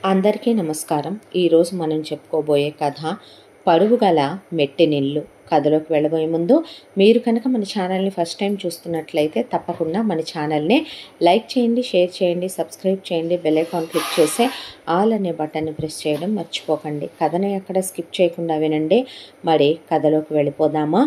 అందరికీ నమస్కారం ఈరోజు మనం చెప్పుకోబోయే కథ పరువు గల మెట్టినిల్లు కథలోకి వెళ్ళబోయే ముందు మీరు కనుక మన ఛానల్ని ఫస్ట్ టైం చూస్తున్నట్లయితే తప్పకుండా మన ఛానల్ని లైక్ చేయండి షేర్ చేయండి సబ్స్క్రైబ్ చేయండి బెల్ ఐకాన్ క్లిక్ చేసి ఆల్ అనే బటన్ని ప్రెస్ చేయడం మర్చిపోకండి కథని ఎక్కడ స్కిప్ చేయకుండా వినండి మరి కథలోకి వెళ్ళిపోదామా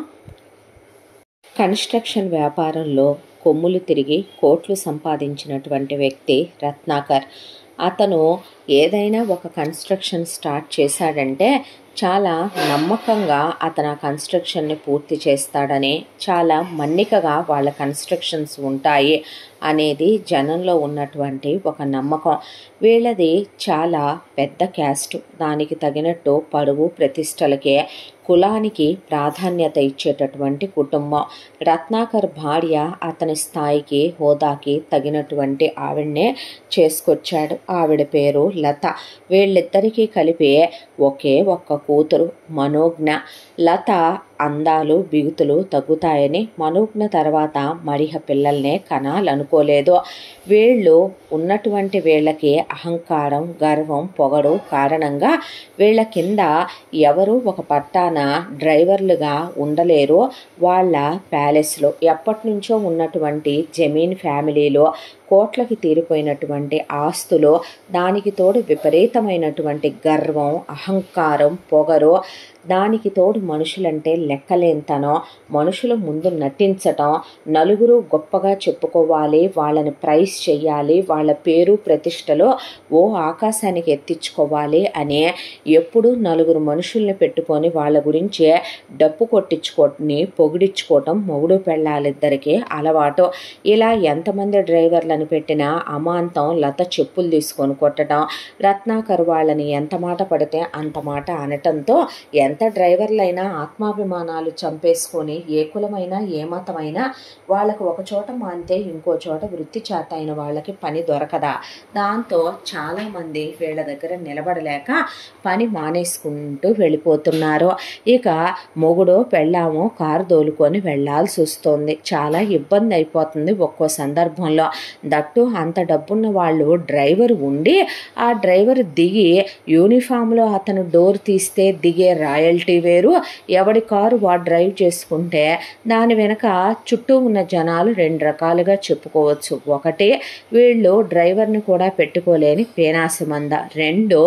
కన్స్ట్రక్షన్ వ్యాపారంలో కొమ్ములు తిరిగి కోట్లు సంపాదించినటువంటి వ్యక్తి రత్నాకర్ అతను ఏదైనా ఒక కన్స్ట్రక్షన్ స్టార్ట్ చేశాడంటే చాలా నమ్మకంగా అతను ఆ కన్స్ట్రక్షన్ని పూర్తి చేస్తాడని చాలా మన్నికగా వాళ్ళ కన్స్ట్రక్షన్స్ ఉంటాయి అనేది జనంలో ఉన్నటువంటి ఒక నమ్మకం వీళ్ళది చాలా పెద్ద క్యాస్ట్ దానికి తగినట్టు పరువు ప్రతిష్టలకే కులానికి ప్రాధాన్యత ఇచ్చేటటువంటి కుటుంబం రత్నాకర్ భార్య అతని స్థాయికి హోదాకి తగినటువంటి ఆవిడనే చేసుకొచ్చాడు ఆవిడ పేరు లత వీళ్ళిద్దరికీ కలిపి ఒకే ఒక్క కూతురు మనోజ్ఞ లత అందాలు బిగుతులు తగ్గుతాయని మనోజ్ఞ తర్వాత మరిహ పిల్లల్నే కనాలనుకోలేదు వీళ్ళు ఉన్నటువంటి వీళ్ళకి అహంకారం గర్వం పొగడు కారణంగా వీళ్ళ కింద ఎవరు ఒక పట్టాన డ్రైవర్లుగా ఉండలేరు వాళ్ళ ప్యాలెస్లో ఎప్పటి నుంచో ఉన్నటువంటి జమీన్ ఫ్యామిలీలో కోట్లకి తీరిపోయినటువంటి ఆస్తులు దానికి తోడు విపరీతమైనటువంటి గర్వం అహంకారం పొగరు దానికి తోడు మనుషులంటే లెక్కలేంతనం మనుషుల ముందు నటించటం నలుగురు గొప్పగా చెప్పుకోవాలి వాళ్ళని ప్రైజ్ చెయ్యాలి వాళ్ళ పేరు ప్రతిష్టలో ఓ ఆకాశానికి ఎత్తించుకోవాలి అనే ఎప్పుడు నలుగురు మనుషుల్ని పెట్టుకొని వాళ్ళ గురించి డప్పు కొట్టించుకొని పొగిడించుకోవటం మొగుడు పెళ్ళాలిద్దరికీ అలవాటు ఇలా ఎంతమంది డ్రైవర్లను పెట్టినా అమాంతం లత చెప్పులు తీసుకొని కొట్టడం రత్నాకర్ వాళ్ళని ఎంత మాట పడితే అంత మాట అనటంతో ఎంత డ్రైవర్లైనా ఆత్మాభిమానాలు చంపేసుకొని ఏ కులమైనా ఏ మతమైనా వాళ్ళకు ఒక చోట మానితే ఇంకో చోట వృత్తి చేత అయిన వాళ్ళకి పని దొరకదా దాంతో చాలామంది వీళ్ళ దగ్గర నిలబడలేక పని మానేసుకుంటూ వెళ్ళిపోతున్నారు ఇక మొగుడు పెళ్ళాము కారు దోలుకొని వెళ్లాల్సి వస్తుంది చాలా ఇబ్బంది అయిపోతుంది ఒక్కో సందర్భంలో దట్టు అంత డబ్బున్న వాళ్ళు డ్రైవర్ ఉండి ఆ డ్రైవర్ దిగి యూనిఫామ్లో అతను డోర్ తీస్తే దిగే రాయల్టీ వేరు ఎవడి కారు వాడు డ్రైవ్ చేసుకుంటే దాని వెనక చుట్టూ ఉన్న జనాలు రెండు రకాలుగా చెప్పుకోవచ్చు ఒకటి వీళ్ళు డ్రైవర్ని కూడా పెట్టుకోలేని పేనాసిమంద రెండు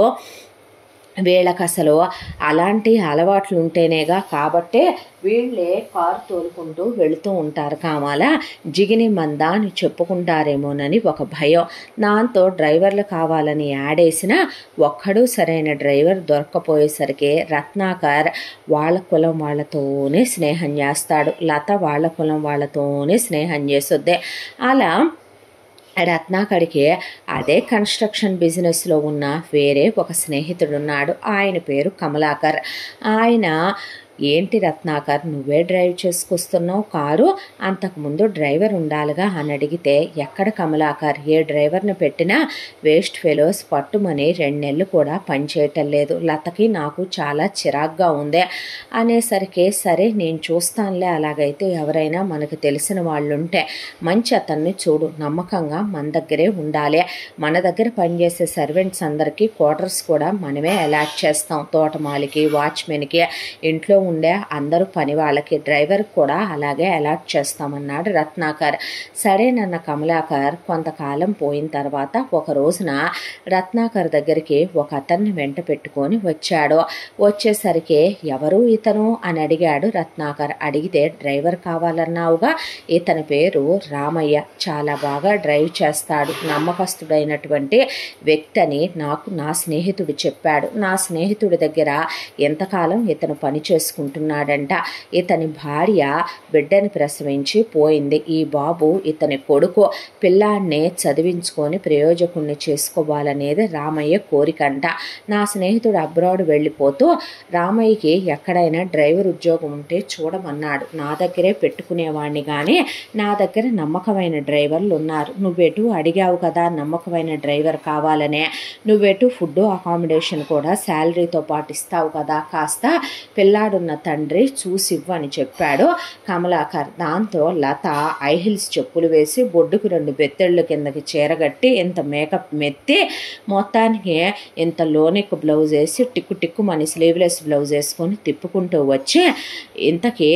వీళ్ళకి అసలు అలాంటి అలవాట్లు ఉంటేనేగా కాబట్టే వీళ్ళే కారు తోలుకుంటూ వెళుతూ ఉంటారు కామాల జిగిని మంద అని చెప్పుకుంటారేమోనని ఒక భయం దాంతో డ్రైవర్లు కావాలని యాడేసిన ఒక్కడు సరైన డ్రైవర్ దొరక్కపోయేసరికి రత్నాకర్ వాళ్ళ కులం వాళ్ళతోనే స్నేహం చేస్తాడు లత వాళ్ళ కులం వాళ్ళతోనే స్నేహం చేస్తుంది అలా రత్నాకడికి అదే కన్స్ట్రక్షన్ బిజినెస్లో ఉన్న వేరే ఒక స్నేహితుడు ఉన్నాడు ఆయన పేరు కమలాకర్ ఆయన ఏంటి రత్నాకర్ నువ్వే డ్రైవ్ చేసుకొస్తున్నావు కారు అంతకుముందు డ్రైవర్ ఉండాలిగా అని అడిగితే ఎక్కడ కమలాకర్ ఏ డ్రైవర్ని పెట్టినా వేస్ట్ ఫెలోస్ పట్టుమని రెండు నెలలు కూడా పనిచేయటం లేదు లతకి నాకు చాలా చిరాగ్గా ఉంది అనేసరికి సరే నేను చూస్తానులే అలాగైతే ఎవరైనా మనకు తెలిసిన వాళ్ళు ఉంటే మంచి అతన్ని చూడు నమ్మకంగా మన దగ్గరే ఉండాలి మన దగ్గర పనిచేసే సర్వెంట్స్ అందరికీ క్వార్టర్స్ కూడా మనమే అలాట్ చేస్తాం తోటమాలికి వాచ్మెన్కి ఇంట్లో ఉండే అందరూ పని వాళ్ళకి డ్రైవర్ కూడా అలాగే అలాట్ చేస్తామన్నాడు రత్నాకర్ సరే నన్న కమలాకర్ కొంతకాలం పోయిన తర్వాత ఒక రోజున రత్నాకర్ దగ్గరికి ఒక అతన్ని వెంట పెట్టుకొని వచ్చాడు వచ్చేసరికి ఎవరు ఇతను అని అడిగాడు రత్నాకర్ అడిగితే డ్రైవర్ కావాలన్నావుగా ఇతని పేరు రామయ్య చాలా బాగా డ్రైవ్ చేస్తాడు నమ్మకస్తుడైనటువంటి వ్యక్తి అని నాకు నా స్నేహితుడు చెప్పాడు నా స్నేహితుడి దగ్గర ఎంతకాలం ఇతను పని చేసుకుంటున్నాడంట ఇతని భార్య బిడ్డని ప్రసవించి పోయింది ఈ బాబు ఇతని కొడుకు పిల్లాడిని చదివించుకొని ప్రయోజకుణ్ణి చేసుకోవాలనేది రామయ్య కోరికంట నా స్నేహితుడు అబ్రాడ్ వెళ్ళిపోతూ రామయ్యకి ఎక్కడైనా డ్రైవర్ ఉద్యోగం ఉంటే చూడమన్నాడు నా దగ్గరే పెట్టుకునేవాడిని కానీ నా దగ్గర నమ్మకమైన డ్రైవర్లు ఉన్నారు నువ్వెటు అడిగావు కదా నమ్మకమైన డ్రైవర్ కావాలనే నువ్వెటు ఫుడ్ అకామిడేషన్ కూడా శాలరీతో పాటు ఇస్తావు కదా కాస్త పిల్లాడు ఉన్న తండ్రి చూసివ్వు అని చెప్పాడు కమలాకర్ దాంతో లత ఐహిల్స్ చెప్పులు వేసి బొడ్డుకు రెండు బెత్తెళ్ళు కిందకి చీరగట్టి ఇంత మేకప్ మెత్తి మొత్తానికి ఇంత లోనిక్ బ్లౌజ్ వేసి టిక్కు టిక్కు మన స్లీవ్లెస్ బ్లౌజ్ వేసుకొని తిప్పుకుంటూ వచ్చి ఇంతకీ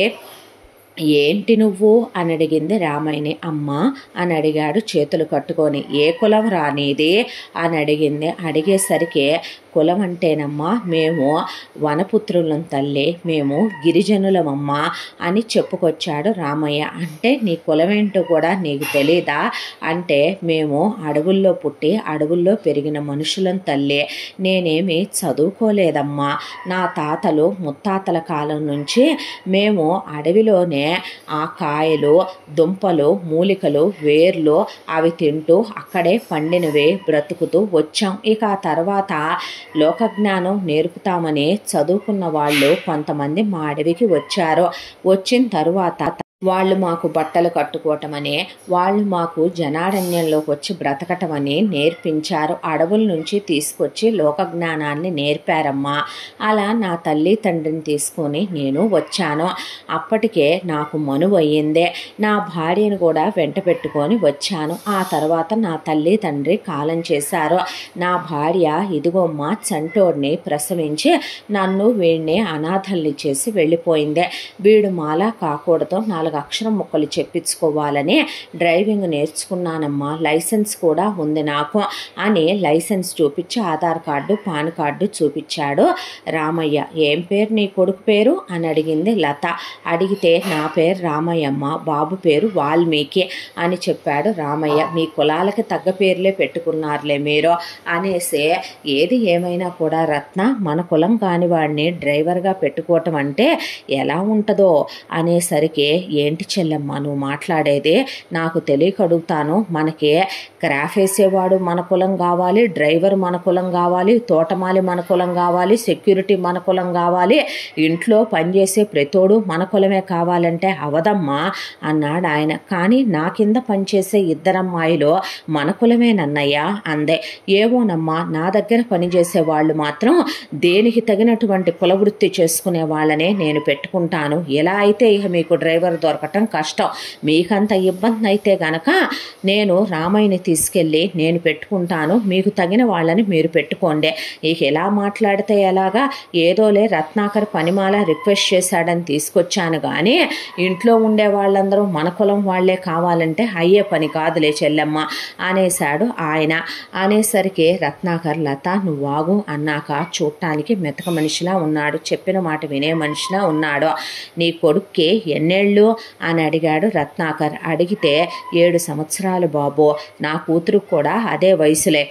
ఏంటి నువ్వు అని అడిగింది రామయ్యని అమ్మ అని అడిగాడు చేతులు కట్టుకొని ఏ కులం రానిది అని అడిగింది అడిగేసరికి కులం అంటేనమ్మా మేము వనపుత్రులం తల్లి మేము గిరిజనులమమ్మా అని చెప్పుకొచ్చాడు రామయ్య అంటే నీ కులం ఏంటో కూడా నీకు తెలీదా అంటే మేము అడవుల్లో పుట్టి అడవుల్లో పెరిగిన మనుషులం తల్లి నేనేమి చదువుకోలేదమ్మా నా తాతలు ముత్తాతల కాలం నుంచి మేము అడవిలోనే ఆ కాయలు దుంపలు మూలికలు వేర్లు అవి తింటూ అక్కడే పండినవే బ్రతుకుతూ వచ్చాం ఇక ఆ తర్వాత లోకజ్ఞానం నేర్పుతామని చదువుకున్న వాళ్ళు కొంతమంది మా అడవికి వచ్చారు వచ్చిన తరువాత వాళ్ళు మాకు బట్టలు కట్టుకోవటమని వాళ్ళు మాకు జనారణ్యంలోకి వచ్చి బ్రతకటమని నేర్పించారు అడవుల నుంచి తీసుకొచ్చి లోక జ్ఞానాన్ని నేర్పారమ్మా అలా నా తల్లి తండ్రిని తీసుకొని నేను వచ్చాను అప్పటికే నాకు మనువు అయ్యిందే నా భార్యను కూడా వెంట పెట్టుకొని వచ్చాను ఆ తర్వాత నా తల్లి తండ్రి కాలం చేశారు నా భార్య ఇదిగోమ్మ చంటోడిని ప్రసవించి నన్ను వీడిని అనాథల్ని చేసి వెళ్ళిపోయిందే వీడు మాలా కాకూడదు నాలుగు అక్షరం ముక్కలు చెప్పించుకోవాలని డ్రైవింగ్ నేర్చుకున్నానమ్మా లైసెన్స్ కూడా ఉంది నాకు అని లైసెన్స్ చూపించి ఆధార్ కార్డు పాన్ కార్డు చూపించాడు రామయ్య ఏం పేరు నీ కొడుకు పేరు అని అడిగింది లత అడిగితే నా పేరు రామయ్యమ్మ బాబు పేరు వాల్మీకి అని చెప్పాడు రామయ్య మీ కులాలకి తగ్గ పేర్లే పెట్టుకున్నారులే మీరు అనేసి ఏది ఏమైనా కూడా రత్న మన కులం కాని వాడిని డ్రైవర్గా పెట్టుకోవటం అంటే ఎలా ఉంటుందో అనేసరికి ఏంటి చెల్లెమ్మ నువ్వు మాట్లాడేది నాకు తెలియక అడుగుతాను మనకి క్రాఫ్ వేసేవాడు మన కులం కావాలి డ్రైవర్ మన కులం కావాలి తోటమాలి మన కులం కావాలి సెక్యూరిటీ మన కులం కావాలి ఇంట్లో పనిచేసే ప్రతోడు మన కులమే కావాలంటే అవదమ్మా అన్నాడు ఆయన కానీ నా కింద పనిచేసే ఇద్దరమ్మాయిలో మన కులమే నన్నయ్య అందే ఏమోనమ్మా నా దగ్గర పనిచేసే వాళ్ళు మాత్రం దేనికి తగినటువంటి కులవృత్తి చేసుకునే వాళ్ళనే నేను పెట్టుకుంటాను ఎలా అయితే ఇక మీకు డ్రైవర్ దొరకటం కష్టం మీకంత ఇబ్బంది అయితే గనక నేను రామయ్యని తీసుకెళ్ళి నేను పెట్టుకుంటాను మీకు తగిన వాళ్ళని మీరు పెట్టుకోండి ఇక ఎలా మాట్లాడితే ఎలాగా ఏదోలే రత్నాకర్ పనిమాల రిక్వెస్ట్ చేశాడని తీసుకొచ్చాను కానీ ఇంట్లో ఉండే వాళ్ళందరూ మన కులం వాళ్లే కావాలంటే అయ్యే పని కాదులే చెల్లెమ్మ అనేశాడు ఆయన అనేసరికి రత్నాకర్ లత నువ్వు వాగు అన్నాక చూడటానికి మెతక మనిషిలా ఉన్నాడు చెప్పిన మాట వినే మనిషిలా ఉన్నాడు నీ కొడుక్కి ఎన్నేళ్ళు అని అడిగాడు రత్నాకర్ అడిగితే ఏడు సంవత్సరాలు బాబు నా కూతురు కూడా అదే వయసులే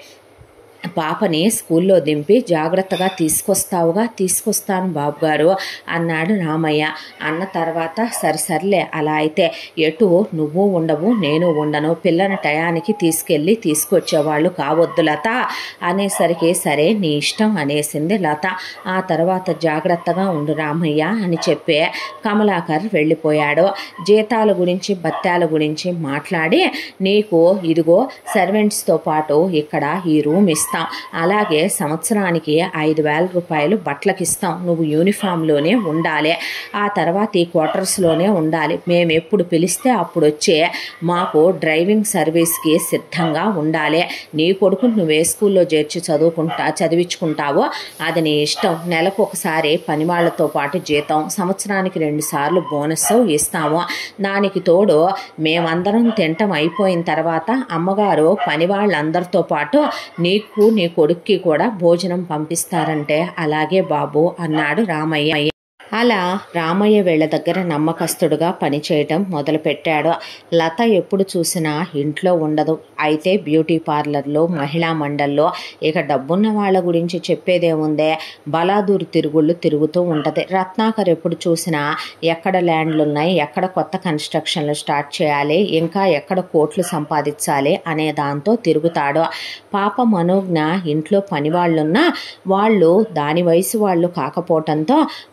పాపని స్కూల్లో దింపి జాగ్రత్తగా తీసుకొస్తావుగా తీసుకొస్తాను బాబు గారు అన్నాడు రామయ్య అన్న తర్వాత సరి సర్లే అలా అయితే ఎటు నువ్వు ఉండవు నేను ఉండను పిల్లని టయానికి తీసుకెళ్ళి తీసుకొచ్చేవాళ్ళు కావద్దు లత అనేసరికి సరే నీ ఇష్టం అనేసింది లత ఆ తర్వాత జాగ్రత్తగా ఉండు రామయ్య అని చెప్పే కమలాకర్ వెళ్ళిపోయాడు జీతాల గురించి బత్తాల గురించి మాట్లాడి నీకు ఇదిగో సర్వెంట్స్తో పాటు ఇక్కడ ఈ రూమ్ ఇస్తాం అలాగే సంవత్సరానికి ఐదు వేల రూపాయలు బట్టలకి ఇస్తాం నువ్వు యూనిఫామ్లోనే ఉండాలి ఆ తర్వాత ఈ క్వార్టర్స్లోనే ఉండాలి మేము ఎప్పుడు పిలిస్తే అప్పుడు వచ్చే మాకు డ్రైవింగ్ సర్వీస్కి సిద్ధంగా ఉండాలి నీ కొడుకు నువ్వు ఏ స్కూల్లో చేర్చి చదువుకుంటా చదివించుకుంటావో అది నీ ఇష్టం నెలకు ఒకసారి పని వాళ్ళతో పాటు జీతం సంవత్సరానికి రెండు సార్లు బోనస్ ఇస్తాము దానికి తోడు మేమందరం తింటం అయిపోయిన తర్వాత అమ్మగారు పని వాళ్ళందరితో పాటు నీకు నీ కొడుక్కి కూడా భోజనం పంపిస్తారంటే అలాగే బాబు అన్నాడు రామయ్య అలా రామయ్య వీళ్ళ దగ్గర నమ్మకస్తుడుగా పనిచేయటం మొదలుపెట్టాడు లత ఎప్పుడు చూసినా ఇంట్లో ఉండదు అయితే బ్యూటీ పార్లర్లో మహిళా మండల్లో ఇక డబ్బున్న వాళ్ళ గురించి చెప్పేదేముందే బలాదూరు తిరుగుళ్ళు తిరుగుతూ ఉంటుంది రత్నాకర్ ఎప్పుడు చూసినా ఎక్కడ ల్యాండ్లు ఉన్నాయి ఎక్కడ కొత్త కన్స్ట్రక్షన్లు స్టార్ట్ చేయాలి ఇంకా ఎక్కడ కోట్లు సంపాదించాలి అనే దాంతో తిరుగుతాడు పాప మనోజ్ఞ ఇంట్లో పని వాళ్ళున్నా వాళ్ళు దాని వయసు వాళ్ళు కాకపోవటంతో వాల్మీకి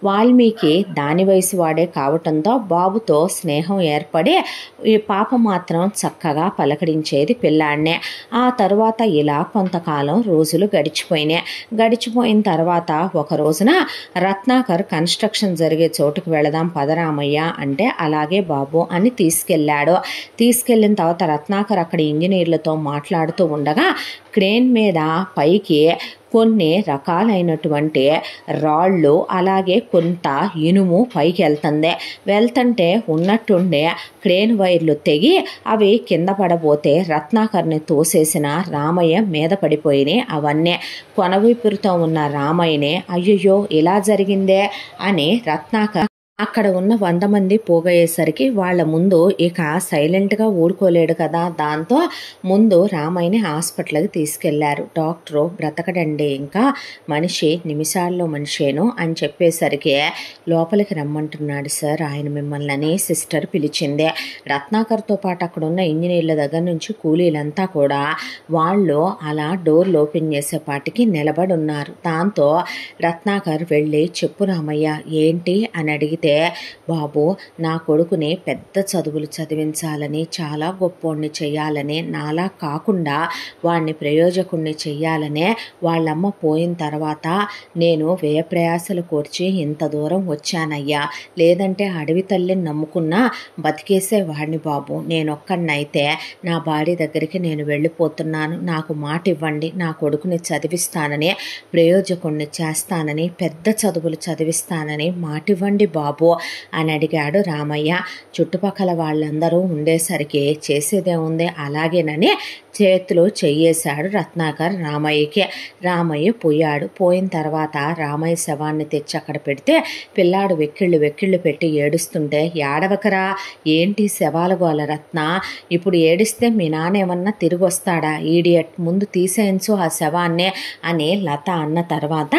వాల్మీకి దాని వయసు వాడే కావటంతో బాబుతో స్నేహం ఏర్పడి ఈ పాప మాత్రం చక్కగా పలకరించేది పిల్లాడినే ఆ తరువాత ఇలా కొంతకాలం రోజులు గడిచిపోయినాయి గడిచిపోయిన తర్వాత ఒక రోజున రత్నాకర్ కన్స్ట్రక్షన్ జరిగే చోటుకు వెళదాం పదరామయ్య అంటే అలాగే బాబు అని తీసుకెళ్ళాడు తీసుకెళ్ళిన తర్వాత రత్నాకర్ అక్కడ ఇంజనీర్లతో మాట్లాడుతూ ఉండగా క్రేన్ మీద పైకి కొన్ని రకాలైనటువంటి రాళ్ళు అలాగే కొంత ఇనుము పైకి వెళ్తుంది వెళ్తుంటే ఉన్నట్టుండే క్రేన్ వైర్లు తెగి అవి కింద పడబోతే రత్నాకర్ని తోసేసిన రామయ్య మీద పడిపోయినాయి అవన్నీ కొనవీపురితో ఉన్న రామయ్యనే అయ్యయ్యో ఇలా జరిగిందే అని రత్నాకర్ అక్కడ ఉన్న వంద మంది పోగయ్యేసరికి వాళ్ళ ముందు ఇక సైలెంట్గా ఊడుకోలేడు కదా దాంతో ముందు రామయ్యని హాస్పిటల్కి తీసుకెళ్లారు డాక్టరు బ్రతకడండి ఇంకా మనిషి నిమిషాల్లో మనిషేను అని చెప్పేసరికి లోపలికి రమ్మంటున్నాడు సార్ ఆయన మిమ్మల్ని అని సిస్టర్ పిలిచిందే రత్నాకర్తో పాటు అక్కడ ఉన్న ఇంజనీర్ల దగ్గర నుంచి కూలీలంతా కూడా వాళ్ళు అలా డోర్లు ఓపెన్ చేసేపాటికి నిలబడి ఉన్నారు దాంతో రత్నాకర్ వెళ్ళి చెప్పు రామయ్య ఏంటి అని అడిగితే బాబు నా కొడుకుని పెద్ద చదువులు చదివించాలని చాలా గొప్పోడిని చేయాలని నాలా కాకుండా వాడిని ప్రయోజకుణ్ణి చెయ్యాలనే వాళ్ళమ్మ పోయిన తర్వాత నేను వ్యయ ప్రయాసలు కూర్చి ఇంత దూరం వచ్చానయ్యా లేదంటే అడవి తల్లిని నమ్ముకున్నా బతికేసే వాడిని బాబు నేనొక్కడినైతే నా భార్య దగ్గరికి నేను వెళ్ళిపోతున్నాను నాకు మాట ఇవ్వండి నా కొడుకుని చదివిస్తానని ప్రయోజకుణ్ణి చేస్తానని పెద్ద చదువులు చదివిస్తానని మాటివ్వండి బాబు అని అడిగాడు రామయ్య చుట్టుపక్కల వాళ్ళందరూ ఉండేసరికి చేసేదేముంది అలాగేనని చేతిలో చెయ్యేశాడు రత్నాకర్ రామయ్యకి రామయ్య పోయాడు పోయిన తర్వాత రామయ్య శవాన్ని తెచ్చి అక్కడ పెడితే పిల్లాడు వెక్కిళ్ళు వెక్కిళ్ళు పెట్టి ఏడుస్తుంటే ఏడవకరా ఏంటి శవాల గోల రత్న ఇప్పుడు ఏడిస్తే మీ నాన్న ఏమన్నా తిరిగి వస్తాడా ఈడియట్ ముందు తీసేయించు ఆ శవాన్నే అని లత అన్న తర్వాత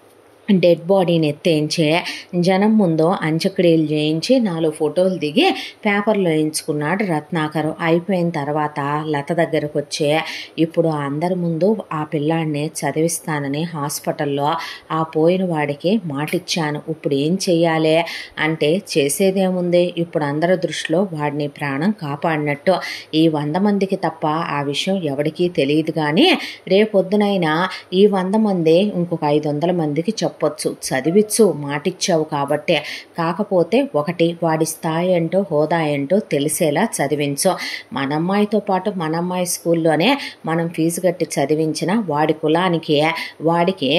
డెడ్ బాడీని ఎత్తేయించి జనం ముందు అంత్యక్రియలు చేయించి నాలుగు ఫోటోలు దిగి పేపర్లో వేయించుకున్నాడు రత్నాకరు అయిపోయిన తర్వాత లత దగ్గరకు వచ్చి ఇప్పుడు అందరి ముందు ఆ పిల్లాడిని చదివిస్తానని హాస్పిటల్లో ఆ పోయిన వాడికి మాటిచ్చాను ఇప్పుడు ఏం చెయ్యాలి అంటే చేసేదేముంది ఇప్పుడు అందరి దృష్టిలో వాడిని ప్రాణం కాపాడినట్టు ఈ వంద మందికి తప్ప ఆ విషయం ఎవరికీ తెలియదు కానీ రేపొద్దునైనా ఈ వంద మంది ఇంకొక ఐదు వందల మందికి చెప్పొచ్చు చదివిచ్చు మాటిచ్చావు కాబట్టే కాకపోతే ఒకటి వాడి స్థాయి ఏంటో హోదా ఏంటో తెలిసేలా చదివించు మన అమ్మాయితో పాటు మన అమ్మాయి స్కూల్లోనే మనం ఫీజు కట్టి చదివించిన వాడి కులానికి వాడికి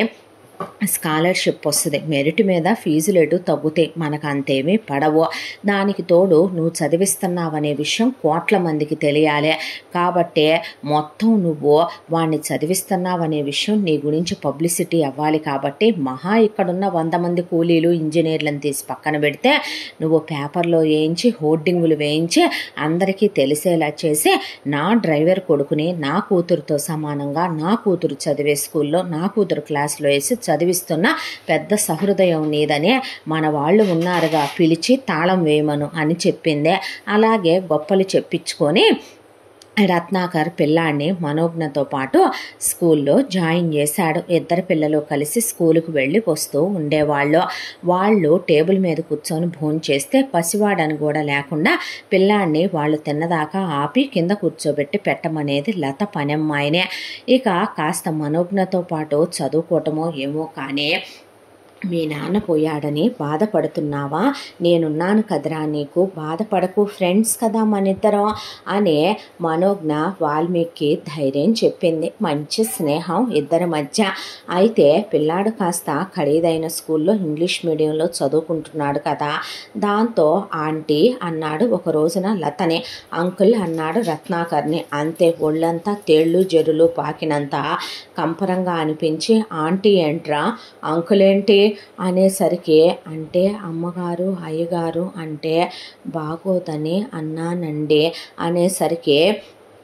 స్కాలర్షిప్ వస్తుంది మెరిట్ మీద ఫీజులు ఎటు తగ్గుతాయి మనకు అంతేమీ పడవు దానికి తోడు నువ్వు చదివిస్తున్నావనే విషయం కోట్ల మందికి తెలియాలి కాబట్టే మొత్తం నువ్వు వాడిని చదివిస్తున్నావనే విషయం నీ గురించి పబ్లిసిటీ అవ్వాలి కాబట్టి మహా ఇక్కడున్న వంద మంది కూలీలు ఇంజనీర్లను తీసి పక్కన పెడితే నువ్వు పేపర్లో వేయించి హోర్డింగులు వేయించి అందరికీ తెలిసేలా చేసి నా డ్రైవర్ కొడుకుని నా కూతురుతో సమానంగా నా కూతురు చదివే స్కూల్లో నా కూతురు క్లాస్లో వేసి చదివిస్తున్న పెద్ద సహృదయం నీదనే మన వాళ్ళు ఉన్నారుగా పిలిచి తాళం వేయమను అని చెప్పిందే అలాగే గొప్పలు చెప్పించుకొని రత్నాకర్ పిల్లాడిని మనోజ్ఞతో పాటు స్కూల్లో జాయిన్ చేశాడు ఇద్దరు పిల్లలు కలిసి స్కూలుకు వెళ్ళి వస్తూ ఉండేవాళ్ళు వాళ్ళు టేబుల్ మీద కూర్చొని భోజనం చేస్తే పసివాడని కూడా లేకుండా పిల్లాడిని వాళ్ళు తిన్నదాకా ఆపి కింద కూర్చోబెట్టి పెట్టమనేది లత పనమ్మాయినే ఇక కాస్త మనోజ్ఞతో పాటు చదువుకోవటమో ఏమో కానీ మీ నాన్న పోయాడని బాధపడుతున్నావా నేనున్నాను కదరా నీకు బాధపడకు ఫ్రెండ్స్ కదా మనిద్దరం అనే మనోజ్ఞ వాల్మీకి ధైర్యం చెప్పింది మంచి స్నేహం ఇద్దరి మధ్య అయితే పిల్లాడు కాస్త ఖరీదైన స్కూల్లో ఇంగ్లీష్ మీడియంలో చదువుకుంటున్నాడు కదా దాంతో ఆంటీ అన్నాడు ఒక రోజున లతని అంకుల్ అన్నాడు రత్నాకర్ని అంతే ఒళ్ళంతా తేళ్ళు జరులు పాకినంత కంపరంగా అనిపించి ఆంటీ ఏంట్రా అంకుల్ ఏంటి అనేసరికి అంటే అమ్మగారు అయ్యగారు అంటే బాగోదని అన్నానండి అనేసరికి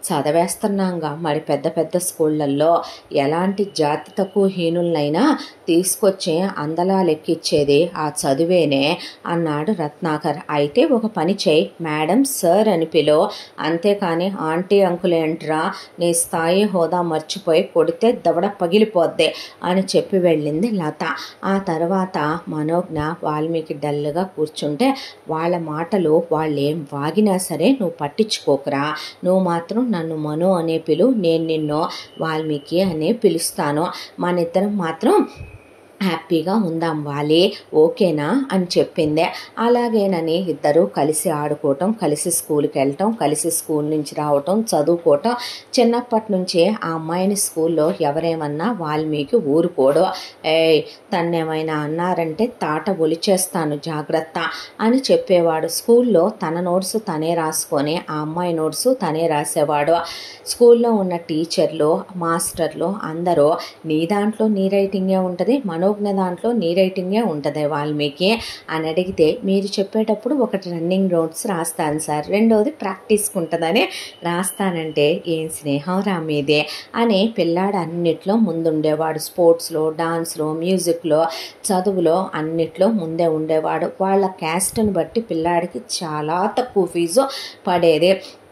చదివేస్తున్నాంగా మరి పెద్ద పెద్ద స్కూళ్ళల్లో ఎలాంటి జాతి తక్కువ హీనులనైనా తీసుకొచ్చి అందలా లెక్కిచ్చేది ఆ చదువేనే అన్నాడు రత్నాకర్ అయితే ఒక పని చేయి మేడం సార్ అని పిలో అంతేకాని ఆంటీ అంకుల్ ఏంట్రా నీ స్థాయి హోదా మర్చిపోయి కొడితే దవడ పగిలిపోద్ది అని చెప్పి వెళ్ళింది లత ఆ తర్వాత మనోజ్ఞ వాల్మీకి డల్గా కూర్చుంటే వాళ్ళ మాటలు వాళ్ళు ఏం వాగినా సరే నువ్వు పట్టించుకోకురా నువ్వు మాత్రం నన్ను మను అనే పిలు నేను నిన్ను వాల్మీకి అనే పిలుస్తాను మన ఇద్దరం మాత్రం హ్యాపీగా ఉందాం వాలి ఓకేనా అని చెప్పిందే అలాగేనని ఇద్దరు కలిసి ఆడుకోవటం కలిసి స్కూల్కి వెళ్ళటం కలిసి స్కూల్ నుంచి రావటం చదువుకోవటం చిన్నప్పటి నుంచే ఆ అమ్మాయిని స్కూల్లో ఎవరేమన్నా వాల్మీకి ఊరుకోడు ఏయ్ తన్నేమైనా అన్నారంటే తాట ఒలిచేస్తాను జాగ్రత్త అని చెప్పేవాడు స్కూల్లో తన నోట్స్ తనే రాసుకొని ఆ అమ్మాయి నోట్స్ తనే రాసేవాడు స్కూల్లో ఉన్న టీచర్లు మాస్టర్లు అందరూ నీ దాంట్లో నీ రైటింగే ఉంటుంది మనోజ్ఞ దాంట్లో నీ రైటింగే ఉంటుంది వాల్మీకి అని అడిగితే మీరు చెప్పేటప్పుడు ఒకటి రన్నింగ్ నోట్స్ రాస్తాను సార్ రెండోది ప్రాక్టీస్కి ఉంటుందని రాస్తానంటే ఏం స్నేహం రా మీదే అని పిల్లాడు అన్నిట్లో ముందుండేవాడు స్పోర్ట్స్లో డాన్స్లో మ్యూజిక్లో చదువులో అన్నిట్లో ముందే ఉండేవాడు వాళ్ళ క్యాస్ట్ని బట్టి పిల్లాడికి చాలా తక్కువ ఫీజు పడేది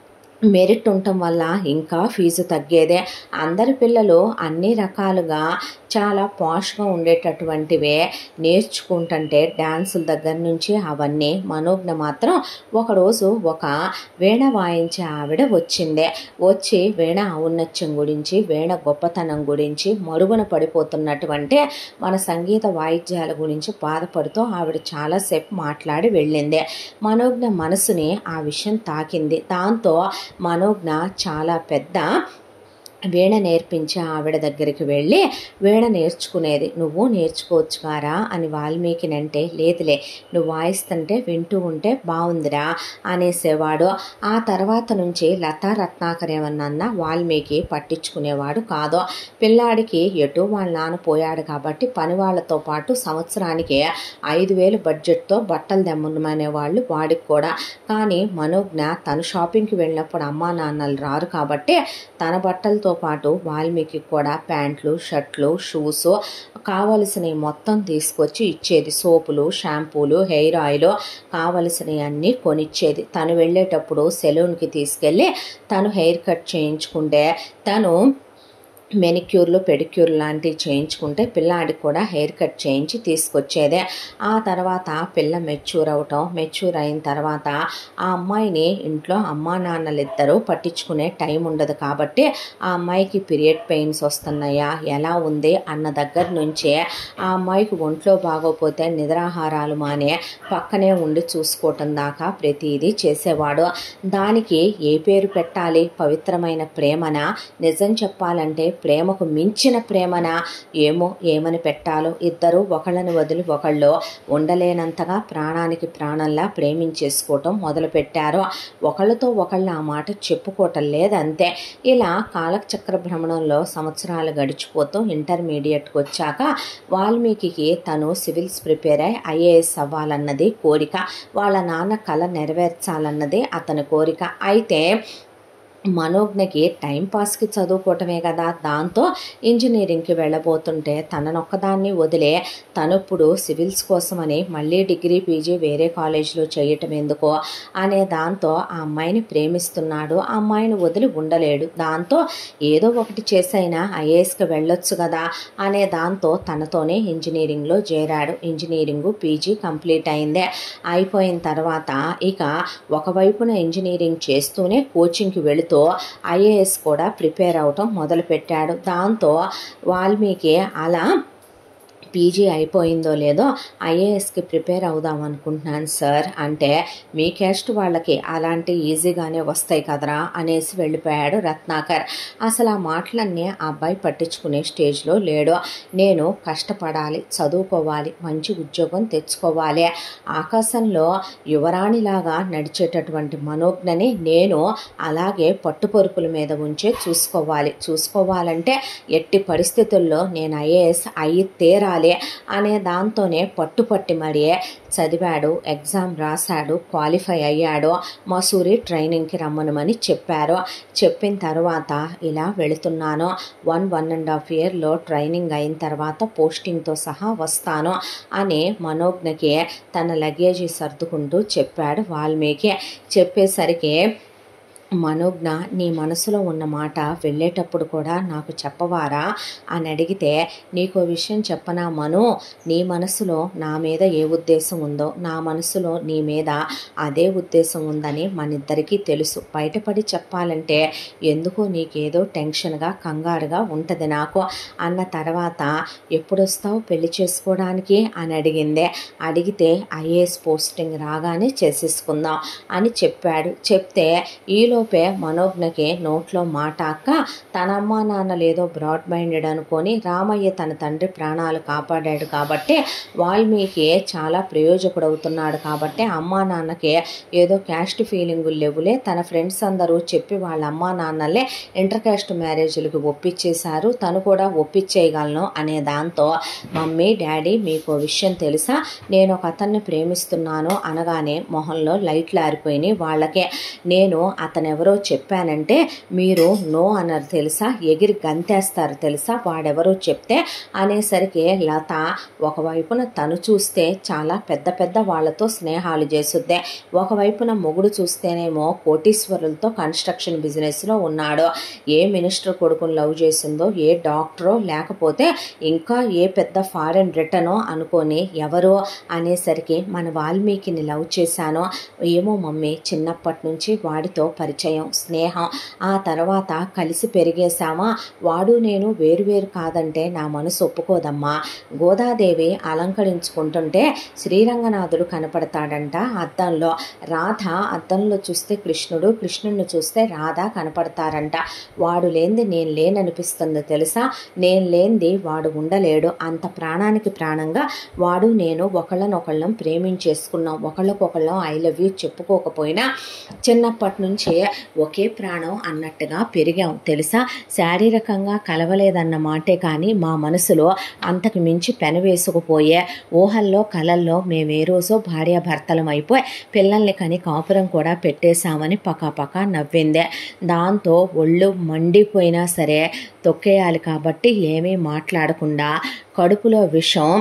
మెరిట్ ఉండటం వల్ల ఇంకా ఫీజు తగ్గేదే అందరి పిల్లలు అన్ని రకాలుగా చాలా పాష్గా ఉండేటటువంటివే నేర్చుకుంటుంటే డ్యాన్సుల దగ్గర నుంచి అవన్నీ మనోజ్ఞ మాత్రం ఒకరోజు ఒక వీణ వాయించే ఆవిడ వచ్చిందే వచ్చి వీణ ఔన్నత్యం గురించి వీణ గొప్పతనం గురించి మరుగున పడిపోతున్నటువంటి మన సంగీత వాయిద్యాల గురించి బాధపడుతూ ఆవిడ చాలాసేపు మాట్లాడి వెళ్ళింది మనోజ్ఞ మనసుని ఆ విషయం తాకింది దాంతో మనోజ్ఞ చాలా పెద్ద వీణ నేర్పించే ఆవిడ దగ్గరికి వెళ్ళి వీణ నేర్చుకునేది నువ్వు నేర్చుకోవచ్చు కారా అని వాల్మీకినంటే లేదులే నువ్వు వాయిస్తుంటే వింటూ ఉంటే బాగుందిరా అనేసేవాడు ఆ తర్వాత నుంచి లతా రత్నాకర్ ఏమన్నా వాల్మీకి పట్టించుకునేవాడు కాదు పిల్లాడికి ఎటు వాళ్ళ నాన్న పోయాడు కాబట్టి పని వాళ్ళతో పాటు సంవత్సరానికి ఐదు వేలు బడ్జెట్తో బట్టలు తెమ్మనమనే వాళ్ళు వాడికి కూడా కానీ మనోజ్ఞ తను షాపింగ్కి వెళ్ళినప్పుడు అమ్మా నాన్నలు రారు కాబట్టి తన బట్టలతో పాటు వాల్మీకి కూడా ప్యాంట్లు షర్ట్లు షూస్ కావలసినవి మొత్తం తీసుకొచ్చి ఇచ్చేది సోపులు షాంపూలు హెయిర్ ఆయిల్ కావలసినవి అన్నీ కొనిచ్చేది తను వెళ్ళేటప్పుడు సెలూన్కి తీసుకెళ్ళి తను హెయిర్ కట్ చేయించుకుంటే తను మెనిక్యూర్లు పెడిక్యూర్ లాంటివి చేయించుకుంటే పిల్లాడికి కూడా హెయిర్ కట్ చేయించి తీసుకొచ్చేదే ఆ తర్వాత పిల్ల మెచ్యూర్ అవటం మెచ్యూర్ అయిన తర్వాత ఆ అమ్మాయిని ఇంట్లో అమ్మా నాన్నలు ఇద్దరు పట్టించుకునే టైం ఉండదు కాబట్టి ఆ అమ్మాయికి పీరియడ్ పెయిన్స్ వస్తున్నాయా ఎలా ఉంది అన్న దగ్గర నుంచే ఆ అమ్మాయికి ఒంట్లో బాగోపోతే నిద్రాహారాలు మానే పక్కనే ఉండి చూసుకోవటం దాకా ప్రతిదీ చేసేవాడు దానికి ఏ పేరు పెట్టాలి పవిత్రమైన ప్రేమన నిజం చెప్పాలంటే ప్రేమకు మించిన ప్రేమనా ఏమో ఏమని పెట్టాలో ఇద్దరు ఒకళ్ళని వదిలి ఒకళ్ళు ఉండలేనంతగా ప్రాణానికి ప్రాణంలా ప్రేమించేసుకోవటం మొదలుపెట్టారు ఒకళ్ళతో ఒకళ్ళు ఆ మాట చెప్పుకోవటం లేదంతే ఇలా కాలచక్ర భ్రమణంలో సంవత్సరాలు గడిచిపోతూ ఇంటర్మీడియట్కి వచ్చాక వాల్మీకి తను సివిల్స్ ప్రిపేర్ అయి ఐఏఎస్ అవ్వాలన్నది కోరిక వాళ్ళ నాన్న కళ నెరవేర్చాలన్నది అతని కోరిక అయితే మనోజ్ఞకి టైంపాస్కి చదువుకోవటమే కదా దాంతో ఇంజనీరింగ్కి వెళ్ళబోతుంటే తననొక్కదాన్ని వదిలే తనప్పుడు సివిల్స్ కోసమని మళ్ళీ డిగ్రీ పీజీ వేరే కాలేజీలో చేయటం ఎందుకో అనే దాంతో ఆ అమ్మాయిని ప్రేమిస్తున్నాడు ఆ అమ్మాయిని వదిలి ఉండలేడు దాంతో ఏదో ఒకటి చేసైనా ఐఏఎస్కి వెళ్ళొచ్చు కదా అనే దాంతో తనతోనే ఇంజనీరింగ్లో చేరాడు ఇంజనీరింగ్ పీజీ కంప్లీట్ అయిందే అయిపోయిన తర్వాత ఇక ఒకవైపున ఇంజనీరింగ్ చేస్తూనే కోచింగ్కి వెళుతూ ఐఏఎస్ కూడా ప్రిపేర్ అవటం మొదలుపెట్టాడు దాంతో వాల్మీకి అలా పీజీ అయిపోయిందో లేదో ఐఏఎస్కి ప్రిపేర్ అవుదాం అనుకుంటున్నాను సార్ అంటే మీ క్యాస్ట్ వాళ్ళకి అలాంటి ఈజీగానే వస్తాయి కదరా అనేసి వెళ్ళిపోయాడు రత్నాకర్ అసలు ఆ మాటలన్నీ ఆ అబ్బాయి పట్టించుకునే స్టేజ్లో లేడు నేను కష్టపడాలి చదువుకోవాలి మంచి ఉద్యోగం తెచ్చుకోవాలి ఆకాశంలో యువరాణిలాగా నడిచేటటువంటి మనోజ్ఞని నేను అలాగే పట్టుపరుపుల మీద ఉంచే చూసుకోవాలి చూసుకోవాలంటే ఎట్టి పరిస్థితుల్లో నేను ఐఏఎస్ అయ్యి తీరాలి ఉండాలి అనే దాంతోనే పట్టుపట్టి మరి చదివాడు ఎగ్జామ్ రాశాడు క్వాలిఫై అయ్యాడు మసూరి ట్రైనింగ్కి రమ్మనమని చెప్పారు చెప్పిన తర్వాత ఇలా వెళుతున్నాను వన్ వన్ అండ్ హాఫ్ ఇయర్లో ట్రైనింగ్ అయిన తర్వాత పోస్టింగ్తో సహా వస్తాను అని మనోజ్ఞకి తన లగేజీ సర్దుకుంటూ చెప్పాడు వాల్మీకి చెప్పేసరికి మనోజ్ఞ నీ మనసులో ఉన్న మాట వెళ్ళేటప్పుడు కూడా నాకు చెప్పవారా అని అడిగితే నీకు విషయం చెప్పనా మను నీ మనసులో నా మీద ఏ ఉద్దేశం ఉందో నా మనసులో నీ మీద అదే ఉద్దేశం ఉందని మనిద్దరికీ తెలుసు బయటపడి చెప్పాలంటే ఎందుకో నీకేదో టెన్షన్గా కంగారుగా ఉంటుంది నాకు అన్న తర్వాత ఎప్పుడు వస్తావు పెళ్లి చేసుకోవడానికి అని అడిగిందే అడిగితే ఐఏఎస్ పోస్టింగ్ రాగానే చేసేసుకుందాం అని చెప్పాడు చెప్తే ఈలో లోపే మనోజ్ఞకి నోట్లో మాట అక్క తన అమ్మా నాన్న లేదో బ్రాడ్ మైండెడ్ అనుకొని రామయ్య తన తండ్రి ప్రాణాలు కాపాడాడు కాబట్టి వాల్మీకి చాలా ప్రయోజకుడవుతున్నాడు కాబట్టి అమ్మా నాన్నకి ఏదో క్యాస్ట్ ఫీలింగులు లేవులే తన ఫ్రెండ్స్ అందరూ చెప్పి వాళ్ళ అమ్మా నాన్నలే ఇంటర్ క్యాస్ట్ మ్యారేజ్లకు ఒప్పించేశారు తను కూడా ఒప్పించేయగలను అనే దాంతో మమ్మీ డాడీ మీకు విషయం తెలుసా నేను ఒక అతన్ని ప్రేమిస్తున్నాను అనగానే మొహంలో లైట్లు ఆరిపోయినాయి వాళ్ళకే నేను అతను ఎవరో చెప్పానంటే మీరు నో అన్నారు తెలుసా ఎగిరి గంతేస్తారు తెలుసా వాడెవరో చెప్తే అనేసరికి లత ఒకవైపున తను చూస్తే చాలా పెద్ద పెద్ద వాళ్ళతో స్నేహాలు చేసుద్దే ఒకవైపున మొగుడు చూస్తేనేమో కోటీశ్వరులతో కన్స్ట్రక్షన్ బిజినెస్లో ఉన్నాడు ఏ మినిస్టర్ కొడుకుని లవ్ చేసిందో ఏ డాక్టరో లేకపోతే ఇంకా ఏ పెద్ద ఫారెన్ రిటర్నో అనుకొని ఎవరో అనేసరికి మన వాల్మీకిని లవ్ చేశానో ఏమో మమ్మీ చిన్నప్పటి నుంచి వాడితో పరిచయం స్నేహం ఆ తర్వాత కలిసి పెరిగేశామా వాడు నేను వేరువేరు కాదంటే నా మనసు ఒప్పుకోదమ్మా గోదాదేవి అలంకరించుకుంటుంటే శ్రీరంగనాథుడు కనపడతాడంట అద్దంలో రాధ అద్దంలో చూస్తే కృష్ణుడు కృష్ణుడిని చూస్తే రాధ కనపడతారంట వాడు లేనిది నేను లేననిపిస్తుంది తెలుసా నేను లేనిది వాడు ఉండలేడు అంత ప్రాణానికి ప్రాణంగా వాడు నేను ఒకళ్ళనొకళ్ళం ప్రేమించేసుకున్నాం ఒకళ్ళకొకళ్ళం ఐ లవ్ యూ చెప్పుకోకపోయినా చిన్నప్పటి నుంచి ఒకే ప్రాణం అన్నట్టుగా పెరిగాం తెలుసా శారీరకంగా కలవలేదన్న మాటే కానీ మా మనసులో అంతకు మించి పెనవేసుకుపోయే ఊహల్లో కలల్లో మేము ఏ రోజో భార్యాభర్తలం అయిపోయి పిల్లల్ని కని కాపురం కూడా పెట్టేశామని పకాపక నవ్విందే దాంతో ఒళ్ళు మండిపోయినా సరే తొక్కేయాలి కాబట్టి ఏమీ మాట్లాడకుండా కడుపులో విషం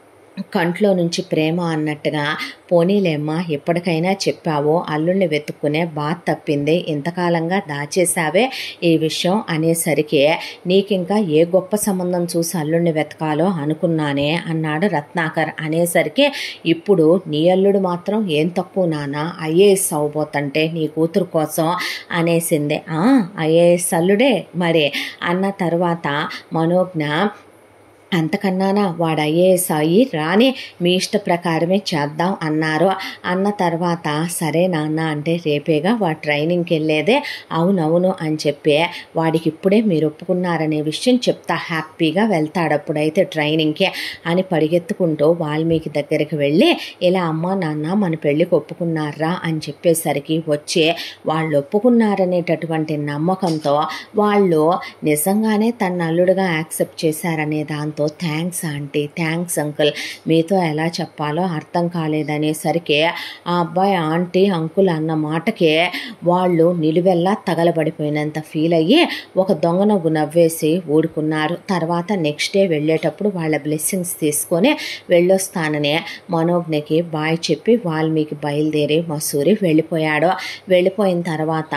కంట్లో నుంచి ప్రేమ అన్నట్టుగా పోనీలేమ్మా ఎప్పటికైనా చెప్పావో అల్లుడిని వెతుక్కునే బాధ తప్పింది ఇంతకాలంగా దాచేసావే ఈ విషయం అనేసరికి నీకింకా ఏ గొప్ప సంబంధం చూసి అల్లుడిని వెతకాలో అనుకున్నానే అన్నాడు రత్నాకర్ అనేసరికి ఇప్పుడు నీ అల్లుడు మాత్రం ఏం తక్కువ నాన్న ఐఏఎస్ అవ్వబోతంటే నీ కూతురు కోసం అనేసిందే ఐఏఎస్ అల్లుడే మరి అన్న తర్వాత మనోజ్ఞ అంతకన్నానా వాడు ఐఏఎస్ అయ్యి రాని మీ ఇష్ట ప్రకారమే చేద్దాం అన్నారు అన్న తర్వాత సరే నాన్న అంటే రేపేగా వాడు ట్రైనింగ్కి వెళ్ళేదే అవునవును అని చెప్పి వాడికి ఇప్పుడే మీరు ఒప్పుకున్నారనే విషయం చెప్తా హ్యాపీగా వెళ్తాడు అప్పుడైతే ట్రైనింగ్కి అని పరిగెత్తుకుంటూ వాల్మీకి దగ్గరికి వెళ్ళి ఇలా అమ్మ నాన్న మన పెళ్ళికి ఒప్పుకున్నారా అని చెప్పేసరికి వచ్చి వాళ్ళు ఒప్పుకున్నారనేటటువంటి నమ్మకంతో వాళ్ళు నిజంగానే తన అల్లుడుగా యాక్సెప్ట్ చేశారనే దాంతో దాంతో థ్యాంక్స్ ఆంటీ థ్యాంక్స్ అంకుల్ మీతో ఎలా చెప్పాలో అర్థం కాలేదనేసరికి ఆ అబ్బాయి ఆంటీ అంకుల్ అన్న మాటకే వాళ్ళు నిలువెల్లా తగలబడిపోయినంత ఫీల్ అయ్యి ఒక దొంగ నవ్వు నవ్వేసి ఊడుకున్నారు తర్వాత నెక్స్ట్ డే వెళ్ళేటప్పుడు వాళ్ళ బ్లెస్సింగ్స్ తీసుకొని వెళ్ళొస్తానని మనోజ్ఞకి బాయ్ చెప్పి వాల్మీకి బయలుదేరి మసూరి వెళ్ళిపోయాడు వెళ్ళిపోయిన తర్వాత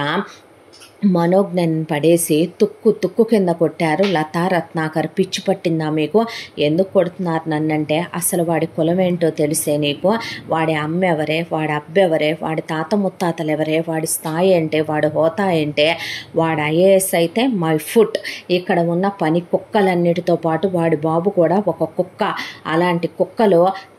మనోజ్ఞని పడేసి తుక్కు తుక్కు కింద కొట్టారు లతా రత్నాకర్ పిచ్చి పట్టిందా మీకు ఎందుకు కొడుతున్నారు నన్నంటే అసలు వాడి కులం ఏంటో తెలిసే నీకు వాడి అమ్మ ఎవరే వాడి అబ్బెవరే వాడి తాత ముత్తాతలు ఎవరే వాడి స్థాయి ఏంటే వాడి హోతా ఏంటే వాడు ఐఏఎస్ అయితే మై ఫుట్ ఇక్కడ ఉన్న పని కుక్కలన్నిటితో పాటు వాడి బాబు కూడా ఒక కుక్క అలాంటి కుక్కలో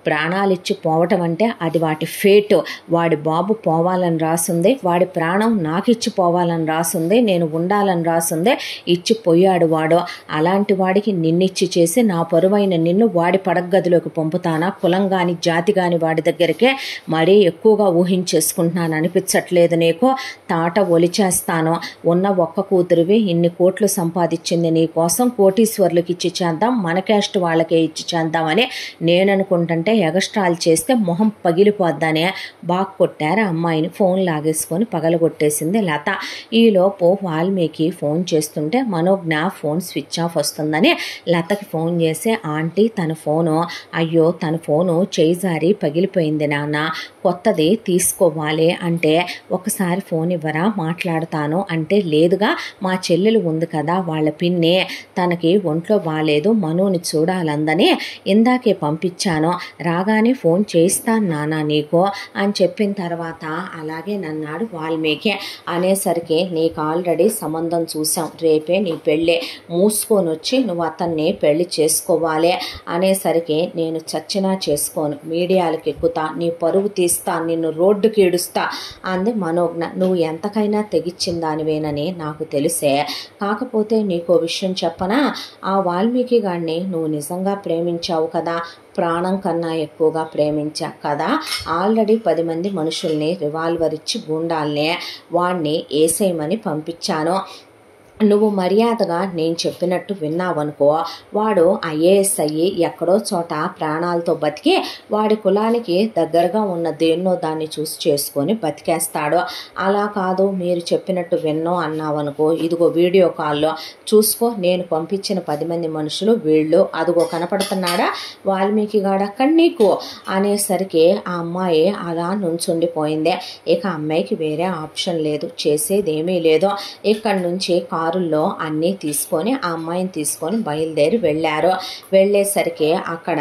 ప్రాణాలిచ్చి పోవటం అంటే అది వాటి ఫేట్ వాడి బాబు పోవాలని రాసుంది వాడి ప్రాణం నాకు ఇచ్చి పోవాలని రాసుంది నేను ఉండాలని రాసుంది ఇచ్చి పోయాడు వాడు అలాంటి వాడికి నిన్నిచ్చి చేసి నా పరువైన నిన్ను వాడి పడగదిలోకి పంపుతానా కులం గాని జాతి గాని వాడి దగ్గరికే మరీ ఎక్కువగా ఊహించేసుకుంటున్నాను అనిపించట్లేదు నీకు తాట ఒలిచేస్తాను ఉన్న ఒక్క కూతురివి ఇన్ని కోట్లు సంపాదించింది నీ కోసం కోటీశ్వర్లకు ఇచ్చి చేద్దాం మన క్యాస్ట్ వాళ్ళకే ఇచ్చి చేద్దామని నేను అనుకుంటుంటే ఎగస్ట్రాల్ చేస్తే మొహం పగిలిపోద్దని బాగా కొట్టారు అమ్మాయిని ఫోన్ లాగేసుకొని పగలగొట్టేసింది లత ఈలోపు వాల్మీకి ఫోన్ చేస్తుంటే మనోజ్ఞ ఫోన్ స్విచ్ ఆఫ్ వస్తుందని లతకి ఫోన్ చేసి ఆంటీ తన ఫోను అయ్యో తన ఫోను చేయి జారి పగిలిపోయింది నాన్న కొత్తది తీసుకోవాలి అంటే ఒకసారి ఫోన్ ఇవ్వరా మాట్లాడతాను అంటే లేదుగా మా చెల్లెలు ఉంది కదా వాళ్ళ పిన్ని తనకి ఒంట్లో బాగాలేదు మనుని చూడాలందని ఇందాకే పంపించాను రాగానే ఫోన్ చేస్తాను నాన్న నీకు అని చెప్పిన తర్వాత అలాగే నన్నాడు వాల్మీకి అనేసరికి నీకు ఆల్రెడీ సంబంధం చూసాం రేపే నీ పెళ్ళి మూసుకొని వచ్చి నువ్వు అతన్ని పెళ్లి చేసుకోవాలి అనేసరికి నేను చచ్చినా చేసుకోను మీడియాలకు ఎక్కుతా నీ పరువు తీస్తా నిన్ను రోడ్డుకి ఏడుస్తా అంది మనోజ్ఞ నువ్వు ఎంతకైనా తెగిచ్చిన దానివేనని నాకు తెలిసే కాకపోతే నీకో విషయం చెప్పనా ఆ వాల్మీకి గాడిని నువ్వు నిజంగా ప్రేమించావు కదా ప్రాణం కన్నా ఎక్కువగా ప్రేమించా కదా ఆల్రెడీ పది మంది మనుషుల్ని రివాల్వర్ ఇచ్చి గుండాల్ని వాణ్ణి ఏసేయమని పంపించాను నువ్వు మర్యాదగా నేను చెప్పినట్టు విన్నావనుకో వాడు ఐఏఎస్ అయ్యి ఎక్కడో చోట ప్రాణాలతో బతికి వాడి కులానికి దగ్గరగా ఉన్న దేన్నో దాన్ని చూసి చేసుకొని బతికేస్తాడు అలా కాదు మీరు చెప్పినట్టు విన్నో అన్నావనుకో ఇదిగో వీడియో కాల్లో చూసుకో నేను పంపించిన పది మంది మనుషులు వీళ్ళు అదిగో కనపడుతున్నాడా వాల్మీకి గాడక్కడ నీకు అనేసరికి ఆ అమ్మాయి అలా నుంచుండిపోయింది ఇక అమ్మాయికి వేరే ఆప్షన్ లేదు చేసేదేమీ లేదు ఇక్కడి నుంచి కారుల్లో అన్నీ తీసుకొని ఆ అమ్మాయిని తీసుకొని బయలుదేరి వెళ్ళారు వెళ్ళేసరికి అక్కడ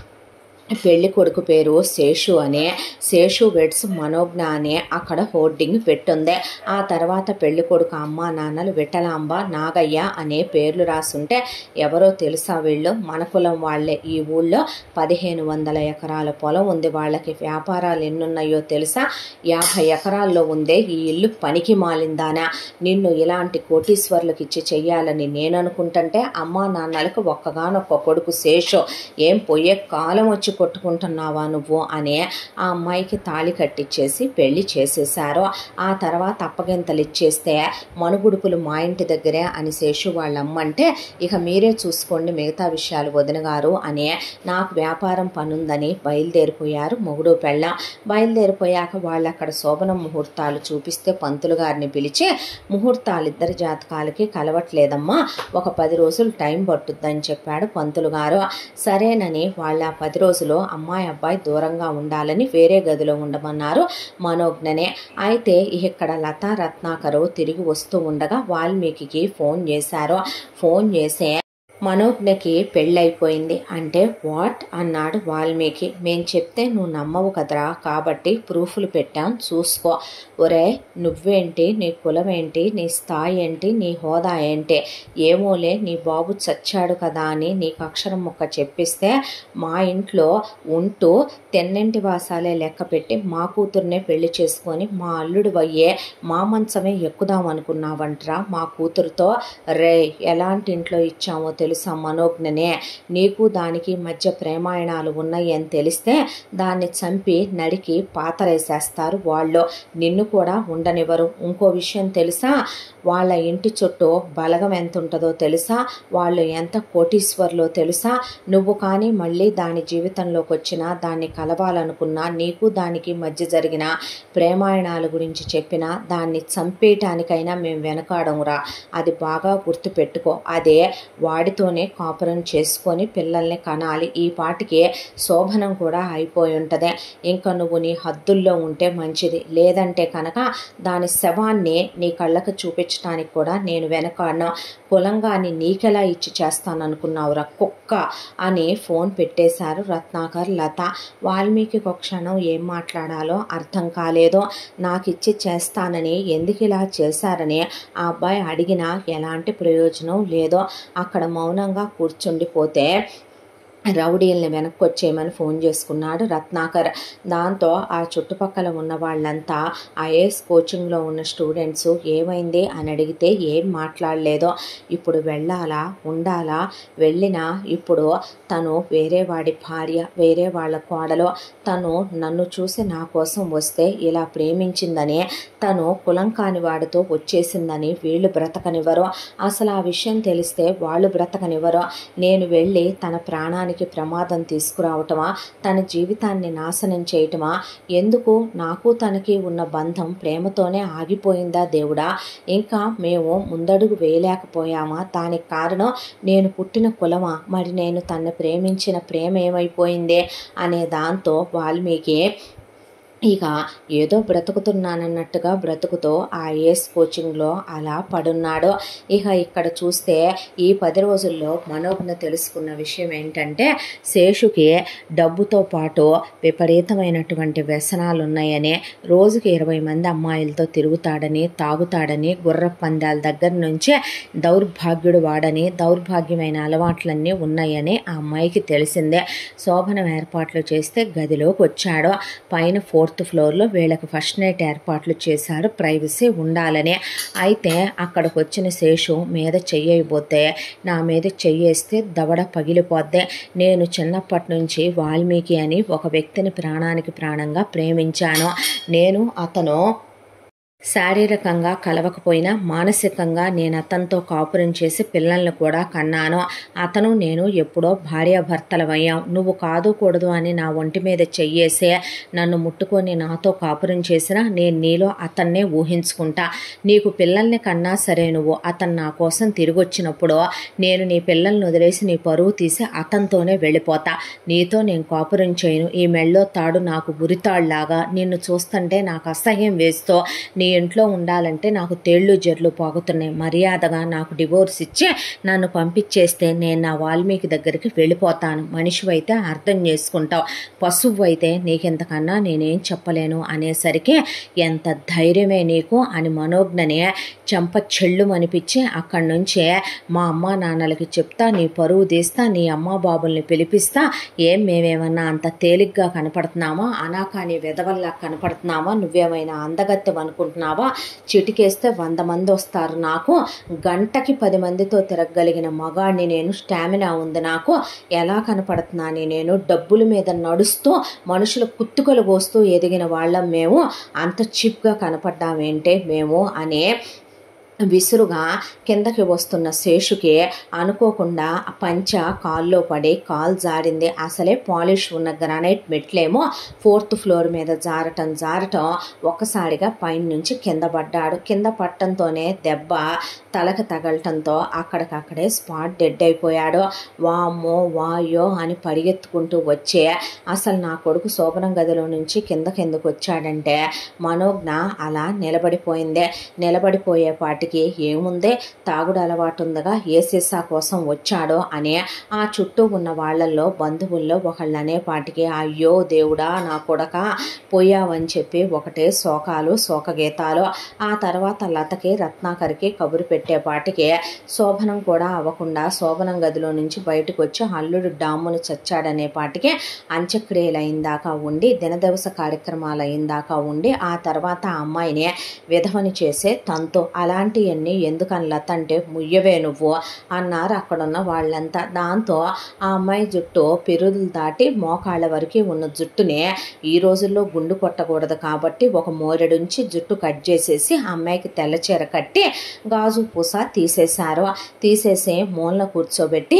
పెళ్లి కొడుకు పేరు శేషు అనే శేషు వెడ్స్ మనోజ్ఞ అనే అక్కడ హోర్డింగ్ పెట్టుంది ఆ తర్వాత పెళ్లి కొడుకు అమ్మ నాన్నలు విఠలాంబ నాగయ్య అనే పేర్లు రాసుంటే ఎవరో తెలుసా వీళ్ళు మన కులం వాళ్లే ఈ ఊళ్ళో పదిహేను వందల ఎకరాల పొలం ఉంది వాళ్ళకి వ్యాపారాలు ఎన్నున్నాయో తెలుసా యాభై ఎకరాల్లో ఉందే ఈ ఇల్లు పనికి మాలిందానా నిన్ను ఇలాంటి కోటీశ్వర్లకు ఇచ్చి చెయ్యాలని నేను అనుకుంటుంటే అమ్మా నాన్నలకు ఒక్కగానొక్క కొడుకు శేషు ఏం పోయే కాలం వచ్చి కొట్టుకుంటున్నావా నువ్వు అనే ఆ అమ్మాయికి తాళి కట్టించేసి పెళ్లి చేసేశారు ఆ తర్వాత అప్పగింతలు ఇచ్చేస్తే మనుగుడుపులు మా ఇంటి దగ్గరే అని శేషు వాళ్ళ అమ్మంటే ఇక మీరే చూసుకోండి మిగతా విషయాలు వదిన గారు అనే నాకు వ్యాపారం పనుందని బయలుదేరిపోయారు మొగుడు పెళ్ళ బయలుదేరిపోయాక వాళ్ళు అక్కడ శోభనం ముహూర్తాలు చూపిస్తే పంతులు గారిని పిలిచి ముహూర్తాలు ఇద్దరి జాతకాలకి కలవట్లేదమ్మా ఒక పది రోజులు టైం పట్టుద్దని చెప్పాడు పంతులు గారు సరేనని వాళ్ళ ఆ పది రోజులు అమ్మాయి అబ్బాయి దూరంగా ఉండాలని వేరే గదిలో ఉండమన్నారు మనోజ్ఞనే అయితే ఇక్కడ లతా రత్నాకరు తిరిగి వస్తూ ఉండగా వాల్మీకి ఫోన్ చేశారు ఫోన్ చేసే మనోజ్ఞకి పెళ్ళైపోయింది అంటే వాట్ అన్నాడు వాల్మీకి మేం చెప్తే నువ్వు నమ్మవు కదరా కాబట్టి ప్రూఫ్లు పెట్టాం చూసుకో ఒరే నువ్వేంటి నీ కులం ఏంటి నీ స్థాయి ఏంటి నీ హోదా ఏంటి ఏమోలే నీ బాబు చచ్చాడు కదా అని నీకు అక్షరం ముక్క చెప్పిస్తే మా ఇంట్లో ఉంటూ తెన్నింటి వాసాలే లెక్క పెట్టి మా కూతుర్నే పెళ్లి చేసుకొని మా అల్లుడు అయ్యే మా మంచమే ఎక్కుదాం అనుకున్నావంటరా మా కూతురుతో రే ఎలాంటి ఇంట్లో ఇచ్చామో తెలుసా మనోజ్ఞనే నీకు దానికి మధ్య ప్రేమాయణాలు ఉన్నాయి అని తెలిస్తే దాన్ని చంపి నరికి పాతరేసేస్తారు వాళ్ళు నిన్ను కూడా ఉండనివ్వరు ఇంకో విషయం తెలుసా వాళ్ళ ఇంటి చుట్టూ బలగం ఎంత ఉంటుందో తెలుసా వాళ్ళు ఎంత కోటీశ్వర్లో తెలుసా నువ్వు కానీ మళ్ళీ దాని జీవితంలోకి వచ్చినా దాన్ని కలవాలనుకున్నా నీకు దానికి మధ్య జరిగిన ప్రేమాయణాల గురించి చెప్పినా దాన్ని చంపేయటానికైనా మేము వెనకాడంరా అది బాగా గుర్తుపెట్టుకో అదే వాడితోనే కాపురం చేసుకొని పిల్లల్ని కనాలి ఈ పాటికి శోభనం కూడా అయిపోయి ఉంటుంది ఇంకా నువ్వు నీ హద్దుల్లో ఉంటే మంచిది లేదంటే కనుక దాని శవాన్ని నీ కళ్ళకు చూపించడానికి కూడా నేను వెనకాడను కులంగాని నీకెలా ఇచ్చి చేస్తాననుకున్నావురా కుక్క అని ఫోన్ పెట్టేశారు రత్నాకర్ లత వాల్మీకి ఒక క్షణం ఏం మాట్లాడాలో అర్థం కాలేదో నాకు ఇచ్చి చేస్తానని ఎందుకు ఇలా చేశారని ఆ అబ్బాయి అడిగినా ఎలాంటి ప్రయోజనం లేదో అక్కడ మౌనంగా కూర్చుండిపోతే రౌడీల్ని వెనక్కి వచ్చేయమని ఫోన్ చేసుకున్నాడు రత్నాకర్ దాంతో ఆ చుట్టుపక్కల ఉన్న వాళ్ళంతా ఐఏఎస్ కోచింగ్లో ఉన్న స్టూడెంట్స్ ఏమైంది అని అడిగితే ఏం మాట్లాడలేదో ఇప్పుడు వెళ్ళాలా ఉండాలా వెళ్ళినా ఇప్పుడు తను వేరే వాడి భార్య వేరే వాళ్ళ కోడలో తను నన్ను చూసి నా కోసం వస్తే ఇలా ప్రేమించిందని తను కులం కాని వాడితో వచ్చేసిందని వీళ్ళు బ్రతకనివ్వరు అసలు ఆ విషయం తెలిస్తే వాళ్ళు బ్రతకనివ్వరు నేను వెళ్ళి తన ప్రాణానికి ప్రమాదం తీసుకురావటమా తన జీవితాన్ని నాశనం చేయటమా ఎందుకు నాకు తనకి ఉన్న బంధం ప్రేమతోనే ఆగిపోయిందా దేవుడా ఇంకా మేము ముందడుగు వేయలేకపోయామా దానికి కారణం నేను పుట్టిన కులమా మరి నేను తన్ని ప్రేమించిన ప్రేమ ఏమైపోయిందే అనే దాంతో వాల్మీకి ఇక ఏదో బ్రతుకుతున్నానన్నట్టుగా బ్రతుకుతూ ఆ ఐఏఎస్ కోచింగ్లో అలా పడున్నాడు ఇక ఇక్కడ చూస్తే ఈ పది రోజుల్లో మనోజ్ఞ తెలుసుకున్న విషయం ఏంటంటే శేషుకి డబ్బుతో పాటు విపరీతమైనటువంటి వ్యసనాలు ఉన్నాయని రోజుకి ఇరవై మంది అమ్మాయిలతో తిరుగుతాడని తాగుతాడని గుర్ర పందాల దగ్గర నుంచే దౌర్భాగ్యుడు వాడని దౌర్భాగ్యమైన అలవాట్లన్నీ ఉన్నాయని ఆ అమ్మాయికి తెలిసిందే శోభనం ఏర్పాట్లు చేస్తే గదిలోకి వచ్చాడు పైన ఫోర్త్ ఫ్లోర్లో వీళ్ళకి ఫస్ట్ నైట్ ఏర్పాట్లు చేశారు ప్రైవసీ ఉండాలని అయితే అక్కడికి వచ్చిన శేషు మీద చెయ్యబోతే నా మీద చెయ్యేస్తే దవడ పగిలిపోద్ది నేను చిన్నప్పటి నుంచి వాల్మీకి అని ఒక వ్యక్తిని ప్రాణానికి ప్రాణంగా ప్రేమించాను నేను అతను శారీరకంగా కలవకపోయినా మానసికంగా నేను అతనితో కాపురం చేసి పిల్లల్ని కూడా కన్నాను అతను నేను ఎప్పుడో భార్యాభర్తలమయ్యాం నువ్వు కాదు కూడదు అని నా ఒంటి మీద చెయ్యేసే నన్ను ముట్టుకొని నాతో కాపురం చేసినా నేను నీలో అతన్నే ఊహించుకుంటా నీకు పిల్లల్ని కన్నా సరే నువ్వు అతను నా కోసం తిరిగి వచ్చినప్పుడు నేను నీ పిల్లల్ని వదిలేసి నీ పరువు తీసి అతనితోనే వెళ్ళిపోతా నీతో నేను కాపురం చేయను ఈ మెళ్ళో తాడు నాకు గురితాళ్లాగా నిన్ను చూస్తుంటే నాకు అసహ్యం వేస్తూ నీ ఇంట్లో ఉండాలంటే నాకు తేళ్ళు జర్లు పోగుతున్నాయి మర్యాదగా నాకు డివోర్స్ ఇచ్చి నన్ను పంపించేస్తే నేను నా వాల్మీకి దగ్గరికి వెళ్ళిపోతాను మనిషివైతే అర్థం చేసుకుంటావు పశువు అయితే నీకింతకన్నా నేనేం చెప్పలేను అనేసరికి ఎంత ధైర్యమే నీకు అని మనోజ్ఞని చెంప చెళ్ళు అనిపించి అక్కడి నుంచే మా అమ్మా నాన్నలకి చెప్తా నీ పరువు తీస్తా నీ అమ్మా బాబుల్ని పిలిపిస్తా ఏం మేమేమన్నా అంత తేలిగ్గా కనపడుతున్నామా అనాకాని వెదవల్లా కనపడుతున్నావా నువ్వేమైనా అందగత్తెం అనుకుంటున్నావా చిటికేస్తే వంద మంది వస్తారు నాకు గంటకి పది మందితో తిరగగలిగిన మగాడిని నేను స్టామినా ఉంది నాకు ఎలా కనపడుతున్నాను నేను డబ్బుల మీద నడుస్తూ మనుషుల కుత్తుకలు కోస్తూ ఎదిగిన వాళ్ళం మేము అంత చీప్గా కనపడ్డామేంటే మేము అనే విసురుగా కిందకి వస్తున్న శేషుకి అనుకోకుండా పంచ కాల్లో పడి కాల్ జారింది అసలే పాలిష్ ఉన్న గ్రానైట్ మెట్లేమో ఫోర్త్ ఫ్లోర్ మీద జారటం జారటం ఒక్కసారిగా పైన నుంచి కింద పడ్డాడు కింద పట్టంతోనే దెబ్బ తలకు తగలటంతో అక్కడికక్కడే స్పాట్ డెడ్ అయిపోయాడు వామ్మో వాయో అని పరిగెత్తుకుంటూ వచ్చే అసలు నా కొడుకు శోభనం గదిలో నుంచి కిందకెందుకు వచ్చాడంటే మనోజ్ఞ అలా నిలబడిపోయిందే నిలబడిపోయేపాటి వాటికి ఏముందే తాగుడు అలవాటు ఉందగా ఏ సీసా కోసం వచ్చాడో అనే ఆ చుట్టూ ఉన్న వాళ్ళల్లో బంధువుల్లో ఒకళ్ళు అనేపాటికి అయ్యో దేవుడా నా కొడక పోయావని చెప్పి ఒకటే శోకాలు శోకగీతాలు ఆ తర్వాత లతకి రత్నాకర్కి కబురు పెట్టేపాటికి శోభనం కూడా అవ్వకుండా శోభనం గదిలో నుంచి బయటకు వచ్చి అల్లుడు డామ్మును చచ్చాడనే పాటికి అంత్యక్రియలు అయిందాకా ఉండి దినదివస కార్యక్రమాలు అయిందాకా ఉండి ఆ తర్వాత ఆ అమ్మాయిని విధవని చేసే తంతు అలాంటి అలాంటివన్నీ ఎందుకని లత అంటే ముయ్యవే నువ్వు అన్నారు అక్కడున్న వాళ్ళంతా దాంతో ఆ అమ్మాయి జుట్టు పెరుదులు దాటి మోకాళ్ళ వరకు ఉన్న జుట్టునే ఈ రోజుల్లో గుండు కొట్టకూడదు కాబట్టి ఒక మోరెడుంచి జుట్టు కట్ చేసేసి ఆ అమ్మాయికి తెల్ల చీర కట్టి గాజు పూస తీసేశారు తీసేసి మూలన కూర్చోబెట్టి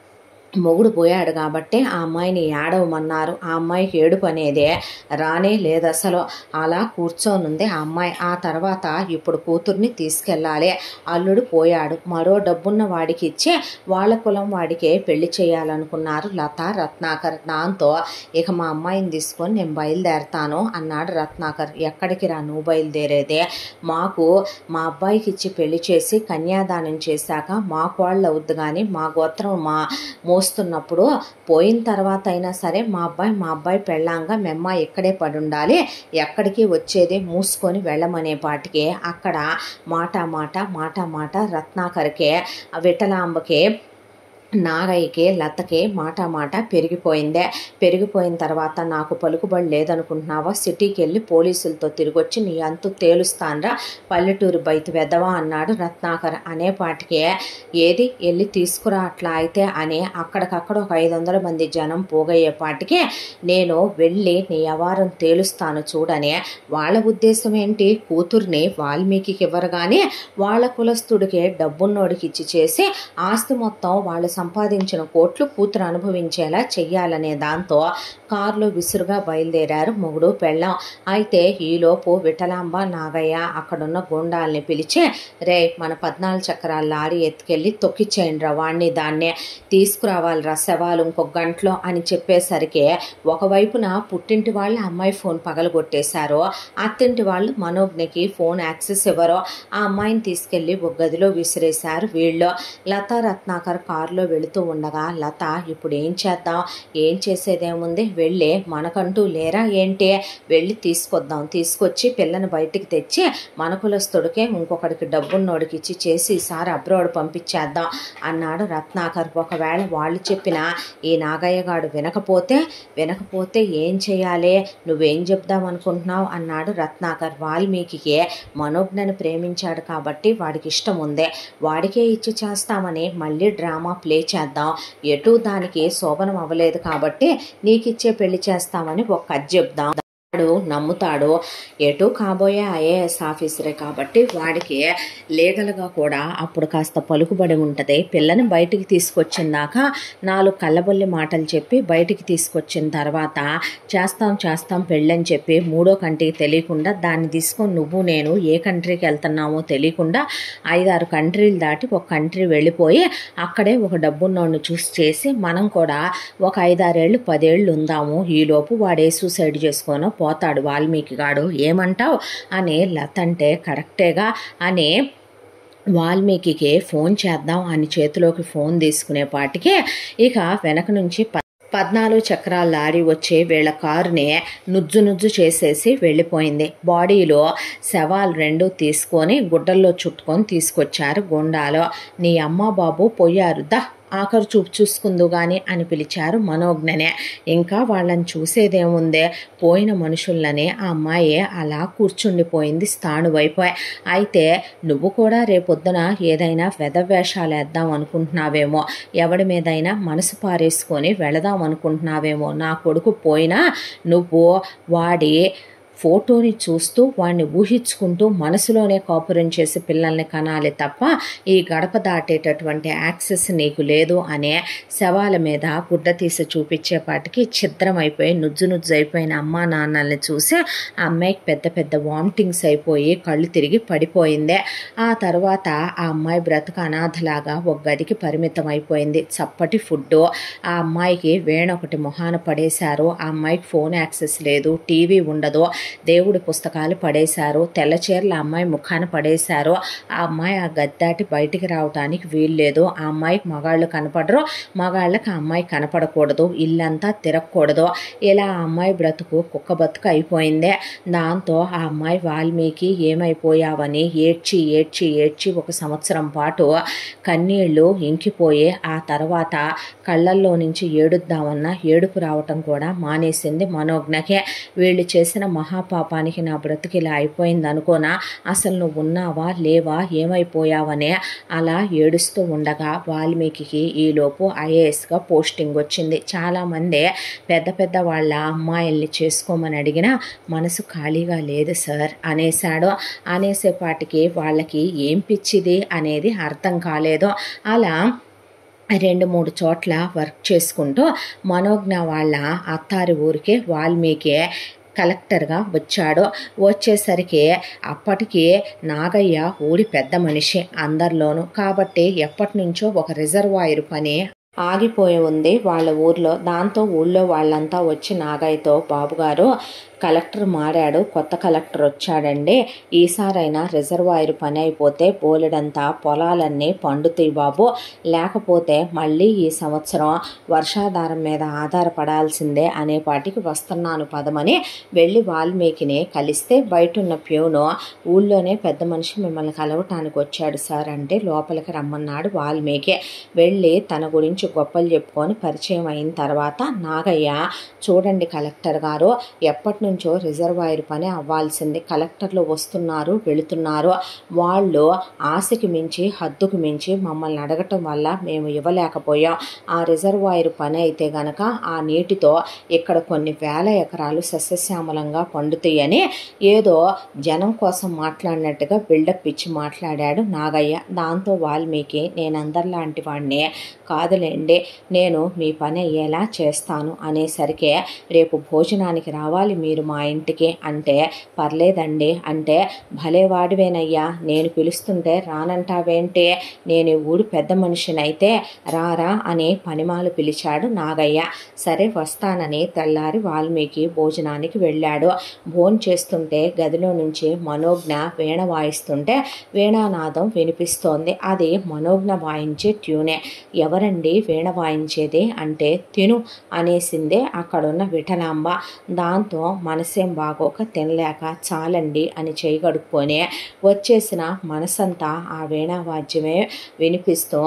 మొగుడు పోయాడు కాబట్టి ఆ అమ్మాయిని ఏడవమన్నారు ఆ అమ్మాయికి ఏడుపు అనేదే రానే లేదు అసలు అలా కూర్చొనుంది ఆ అమ్మాయి ఆ తర్వాత ఇప్పుడు కూతుర్ని తీసుకెళ్ళాలి అల్లుడు పోయాడు మరో డబ్బున్న వాడికి ఇచ్చి వాళ్ళ కులం వాడికే పెళ్లి చేయాలనుకున్నారు లత రత్నాకర్ దాంతో ఇక మా అమ్మాయిని తీసుకొని నేను బయలుదేరతాను అన్నాడు రత్నాకర్ ఎక్కడికి రా నువ్వు బయలుదేరేదే మాకు మా అబ్బాయికి ఇచ్చి పెళ్లి చేసి కన్యాదానం చేశాక మా కోళ్ళు అవుద్దు కానీ మా గోత్రం మా మోస్తున్నప్పుడు పోయిన తర్వాత అయినా సరే మా అబ్బాయి మా అబ్బాయి పెళ్ళాంగా మెమ్మ ఇక్కడే పడి ఉండాలి ఎక్కడికి వచ్చేది మూసుకొని వెళ్ళమనే పాటికి అక్కడ మాట మాట మాట మాట రత్నాకర్కే విఠలాంబకే నాగయ్యకి లతకి మాట మాట పెరిగిపోయిందే పెరిగిపోయిన తర్వాత నాకు పలుకుబడి లేదనుకుంటున్నావా సిటీకి వెళ్ళి పోలీసులతో తిరిగొచ్చి నీ అంతు తేలుస్తానరా పల్లెటూరు బయట వెదవా అన్నాడు రత్నాకర్ అనేపాటికే ఏది వెళ్ళి తీసుకురా అట్లా అయితే అని అక్కడికక్కడ ఒక ఐదు వందల మంది జనం పోగయ్యేపాటికి నేను వెళ్ళి నీ వ్యవహారం తేలుస్తాను చూడని వాళ్ళ ఉద్దేశం ఏంటి కూతుర్ని వాల్మీకి ఇవ్వరుగానే వాళ్ళ కులస్తుడికే డబ్బున్నోడికి ఇచ్చి చేసి ఆస్తి మొత్తం వాళ్ళు సంపాదించిన కోట్లు కూతురు అనుభవించేలా చెయ్యాలనే దాంతో కారులో విసురుగా బయలుదేరారు మొగుడు పెళ్ళాం అయితే ఈలోపు విఠలాంబ నాగయ్య అక్కడున్న గుండాల్ని పిలిచి రే మన పద్నాలుగు చక్రాల లారీ ఎత్తుకెళ్ళి తొక్కిచ్చేయండి రా వాణ్ణి దాన్నే తీసుకురావాలి రా శవాలు ఇంకొక గంటలో అని చెప్పేసరికి ఒకవైపున పుట్టింటి వాళ్ళు అమ్మాయి ఫోన్ పగలగొట్టేశారు అత్తింటి వాళ్ళు మనోజ్ఞకి ఫోన్ యాక్సెస్ ఇవ్వరు ఆ అమ్మాయిని తీసుకెళ్లి ఒక గదిలో విసిరేశారు వీళ్ళు లత రత్నాకర్ కారులో వెళుతూ ఉండగా లత ఇప్పుడు ఏం చేద్దాం ఏం చేసేదేముంది వెళ్ళి మనకంటూ లేరా ఏంటి వెళ్ళి తీసుకొద్దాం తీసుకొచ్చి పిల్లని బయటికి తెచ్చి మన కులస్తుడికే ఇంకొకడికి డబ్బున్నోడికి ఇచ్చి చేసి ఈసారి అబ్రోడ్ పంపించేద్దాం అన్నాడు రత్నాకర్ ఒకవేళ వాళ్ళు చెప్పిన ఈ నాగయ్య గాడు వినకపోతే వినకపోతే ఏం చేయాలి నువ్వేం చెప్దాం అనుకుంటున్నావు అన్నాడు రత్నాకర్ వాల్మీకి మనోజ్ఞని ప్రేమించాడు కాబట్టి వాడికి ఇష్టం ఉందే వాడికే ఇచ్చి చేస్తామని మళ్ళీ డ్రామా ప్లే చేద్దాం ఎటు దానికి శోభనం అవ్వలేదు కాబట్టి నీకిచ్చే పెళ్లి చేస్తామని ఒక కథ చెప్దాం వాడు నమ్ముతాడు ఎటు కాబోయే ఐఏఎస్ ఆఫీసరే కాబట్టి వాడికి లీగల్గా కూడా అప్పుడు కాస్త పలుకుబడి ఉంటుంది పిల్లని బయటికి తీసుకొచ్చిందాక నాలుగు కళ్ళబొల్లి మాటలు చెప్పి బయటికి తీసుకొచ్చిన తర్వాత చేస్తాం చేస్తాం పెళ్ళని చెప్పి మూడో కంట్రీకి తెలియకుండా దాన్ని తీసుకొని నువ్వు నేను ఏ కంట్రీకి వెళ్తున్నామో తెలియకుండా ఐదారు కంట్రీలు దాటి ఒక కంట్రీ వెళ్ళిపోయి అక్కడే ఒక డబ్బున్నోడిని చూసి చేసి మనం కూడా ఒక ఐదారేళ్ళు పదేళ్ళు ఉందాము ఈలోపు వాడే సూసైడ్ చేసుకోనో పోతాడు వాల్మీకి గాడు ఏమంటావు అని లత అంటే కరెక్టేగా అని వాల్మీకి ఫోన్ చేద్దాం అని చేతిలోకి ఫోన్ తీసుకునేపాటికి ఇక వెనక నుంచి ప- పద్నాలుగు చక్రాల లారీ వచ్చి వీళ్ళ కారుని నుజ్జు నుజ్జు చేసేసి వెళ్ళిపోయింది బాడీలో శవాలు రెండు తీసుకొని గుడ్డల్లో చుట్టుకొని తీసుకొచ్చారు గుండాలో నీ అమ్మ బాబు పోయారు దా ఆఖరు చూపు చూసుకుందు గాని అని పిలిచారు మనోజ్ఞనే ఇంకా వాళ్ళని చూసేదేముందే పోయిన మనుషుల్లోనే ఆ అమ్మాయి అలా కూర్చుండిపోయింది స్థాణువైపోయి అయితే నువ్వు కూడా రేపొద్దున ఏదైనా వెధవేషాలు వేద్దాం అనుకుంటున్నావేమో ఎవడి మీదైనా మనసు పారేసుకొని వెళదాం అనుకుంటున్నావేమో నా కొడుకు పోయినా నువ్వు వాడి ఫోటోని చూస్తూ వాడిని ఊహించుకుంటూ మనసులోనే కాపురం చేసి పిల్లల్ని కనాలి తప్ప ఈ గడప దాటేటటువంటి యాక్సెస్ నీకు లేదు అనే శవాల మీద గుడ్డ తీసి చూపించేపాటికి ఛిద్రమైపోయి నుజ్జు నుజ్జు అయిపోయిన అమ్మా నాన్నల్ని చూసి ఆ అమ్మాయికి పెద్ద పెద్ద వామిటింగ్స్ అయిపోయి కళ్ళు తిరిగి పడిపోయిందే ఆ తర్వాత ఆ అమ్మాయి బ్రతుకు అనాథలాగా ఒక గదికి పరిమితం అయిపోయింది చప్పటి ఫుడ్ ఆ అమ్మాయికి వేణొకటి మొహాన పడేశారు ఆ అమ్మాయికి ఫోన్ యాక్సెస్ లేదు టీవీ ఉండదు దేవుడి పుస్తకాలు పడేశారు తెల్ల చీరలు ఆ అమ్మాయి ముఖాన పడేశారు ఆ అమ్మాయి ఆ గది దాటి బయటికి రావడానికి వీల్లేదు ఆ అమ్మాయికి మగాళ్ళు కనపడరు మగాళ్ళకి ఆ అమ్మాయి కనపడకూడదు ఇల్లంతా తిరగకూడదు ఇలా ఆ అమ్మాయి బ్రతుకు కుక్క బతుకు అయిపోయిందే దాంతో ఆ అమ్మాయి వాల్మీకి ఏమైపోయావని ఏడ్చి ఏడ్చి ఏడ్చి ఒక సంవత్సరం పాటు కన్నీళ్లు ఇంకిపోయి ఆ తర్వాత కళ్ళల్లో నుంచి ఏడుద్దామన్నా ఏడుపు రావటం కూడా మానేసింది మనోజ్ఞకే వీళ్ళు చేసిన మహాపాపానికి నా బ్రతుకు ఇలా అయిపోయింది అనుకోనా అసలు నువ్వు ఉన్నావా లేవా ఏమైపోయావనే అలా ఏడుస్తూ ఉండగా వాల్మీకి ఈలోపు ఐఏఎస్గా పోస్టింగ్ వచ్చింది చాలామంది పెద్ద పెద్ద వాళ్ళ అమ్మాయిల్ని చేసుకోమని అడిగినా మనసు ఖాళీగా లేదు సార్ అనేశాడు అనేసేపాటికి వాళ్ళకి ఏం పిచ్చిది అనేది అర్థం కాలేదు అలా రెండు మూడు చోట్ల వర్క్ చేసుకుంటూ మనోజ్ఞ వాళ్ళ అత్తారి ఊరికి వాల్మీకి కలెక్టర్గా వచ్చాడు వచ్చేసరికి అప్పటికి నాగయ్య ఊరి పెద్ద మనిషి అందరిలోనూ కాబట్టి ఎప్పటి నుంచో ఒక రిజర్వాయర్ పని ఆగిపోయి ఉంది వాళ్ళ ఊర్లో దాంతో ఊళ్ళో వాళ్ళంతా వచ్చి నాగయ్యతో బాబుగారు కలెక్టర్ మారాడు కొత్త కలెక్టర్ వచ్చాడండి ఈసారైనా రిజర్వాయర్ పని అయిపోతే బోలెడంతా పొలాలన్నీ పండుతాయి బాబు లేకపోతే మళ్ళీ ఈ సంవత్సరం వర్షాధారం మీద ఆధారపడాల్సిందే అనేపాటికి వస్తున్నాను పదమని వెళ్ళి వాల్మీకిని కలిస్తే బయటున్న ప్యూను ఊళ్ళోనే పెద్ద మనిషి మిమ్మల్ని కలవటానికి వచ్చాడు సార్ అంటే లోపలికి రమ్మన్నాడు వాల్మీకి వెళ్ళి తన గురించి గురించి గొప్పలు చెప్పుకొని పరిచయం అయిన తర్వాత నాగయ్య చూడండి కలెక్టర్ గారు ఎప్పటి నుంచో రిజర్వాయర్ పని అవ్వాల్సింది కలెక్టర్లు వస్తున్నారు వెళుతున్నారు వాళ్ళు ఆశకి మించి హద్దుకు మించి మమ్మల్ని అడగటం వల్ల మేము ఇవ్వలేకపోయాం ఆ రిజర్వాయర్ పని అయితే గనక ఆ నీటితో ఇక్కడ కొన్ని వేల ఎకరాలు సస్యశ్యామలంగా పండుతాయని ఏదో జనం కోసం మాట్లాడినట్టుగా బిల్డప్ ఇచ్చి మాట్లాడాడు నాగయ్య దాంతో వాల్మీకి నేను అందరిలాంటి వాడిని కాదులేండి నేను మీ పని అయ్యేలా చేస్తాను అనేసరికి రేపు భోజనానికి రావాలి మీరు మా ఇంటికి అంటే పర్లేదండి అంటే భలే వాడివేనయ్యా నేను పిలుస్తుంటే రానంటావేంటి నేను ఈ ఊరు పెద్ద మనిషినైతే రారా అని పనిమాలు పిలిచాడు నాగయ్య సరే వస్తానని తెల్లారి వాల్మీకి భోజనానికి వెళ్ళాడు భోజనం చేస్తుంటే గదిలో నుంచి మనోజ్ఞ వీణ వాయిస్తుంటే వీణానాదం వినిపిస్తోంది అది మనోజ్ఞ వాయించే ట్యూనే ఎవరండి వీణ వాయించేది అంటే తిను అనేసిందే అక్కడున్న విఠలాంబ దాంతో మనసేం బాగోక తినలేక చాలండి అని చేయగడుక్కొని వచ్చేసిన మనసంతా ఆ వీణా వాద్యమే వినిపిస్తూ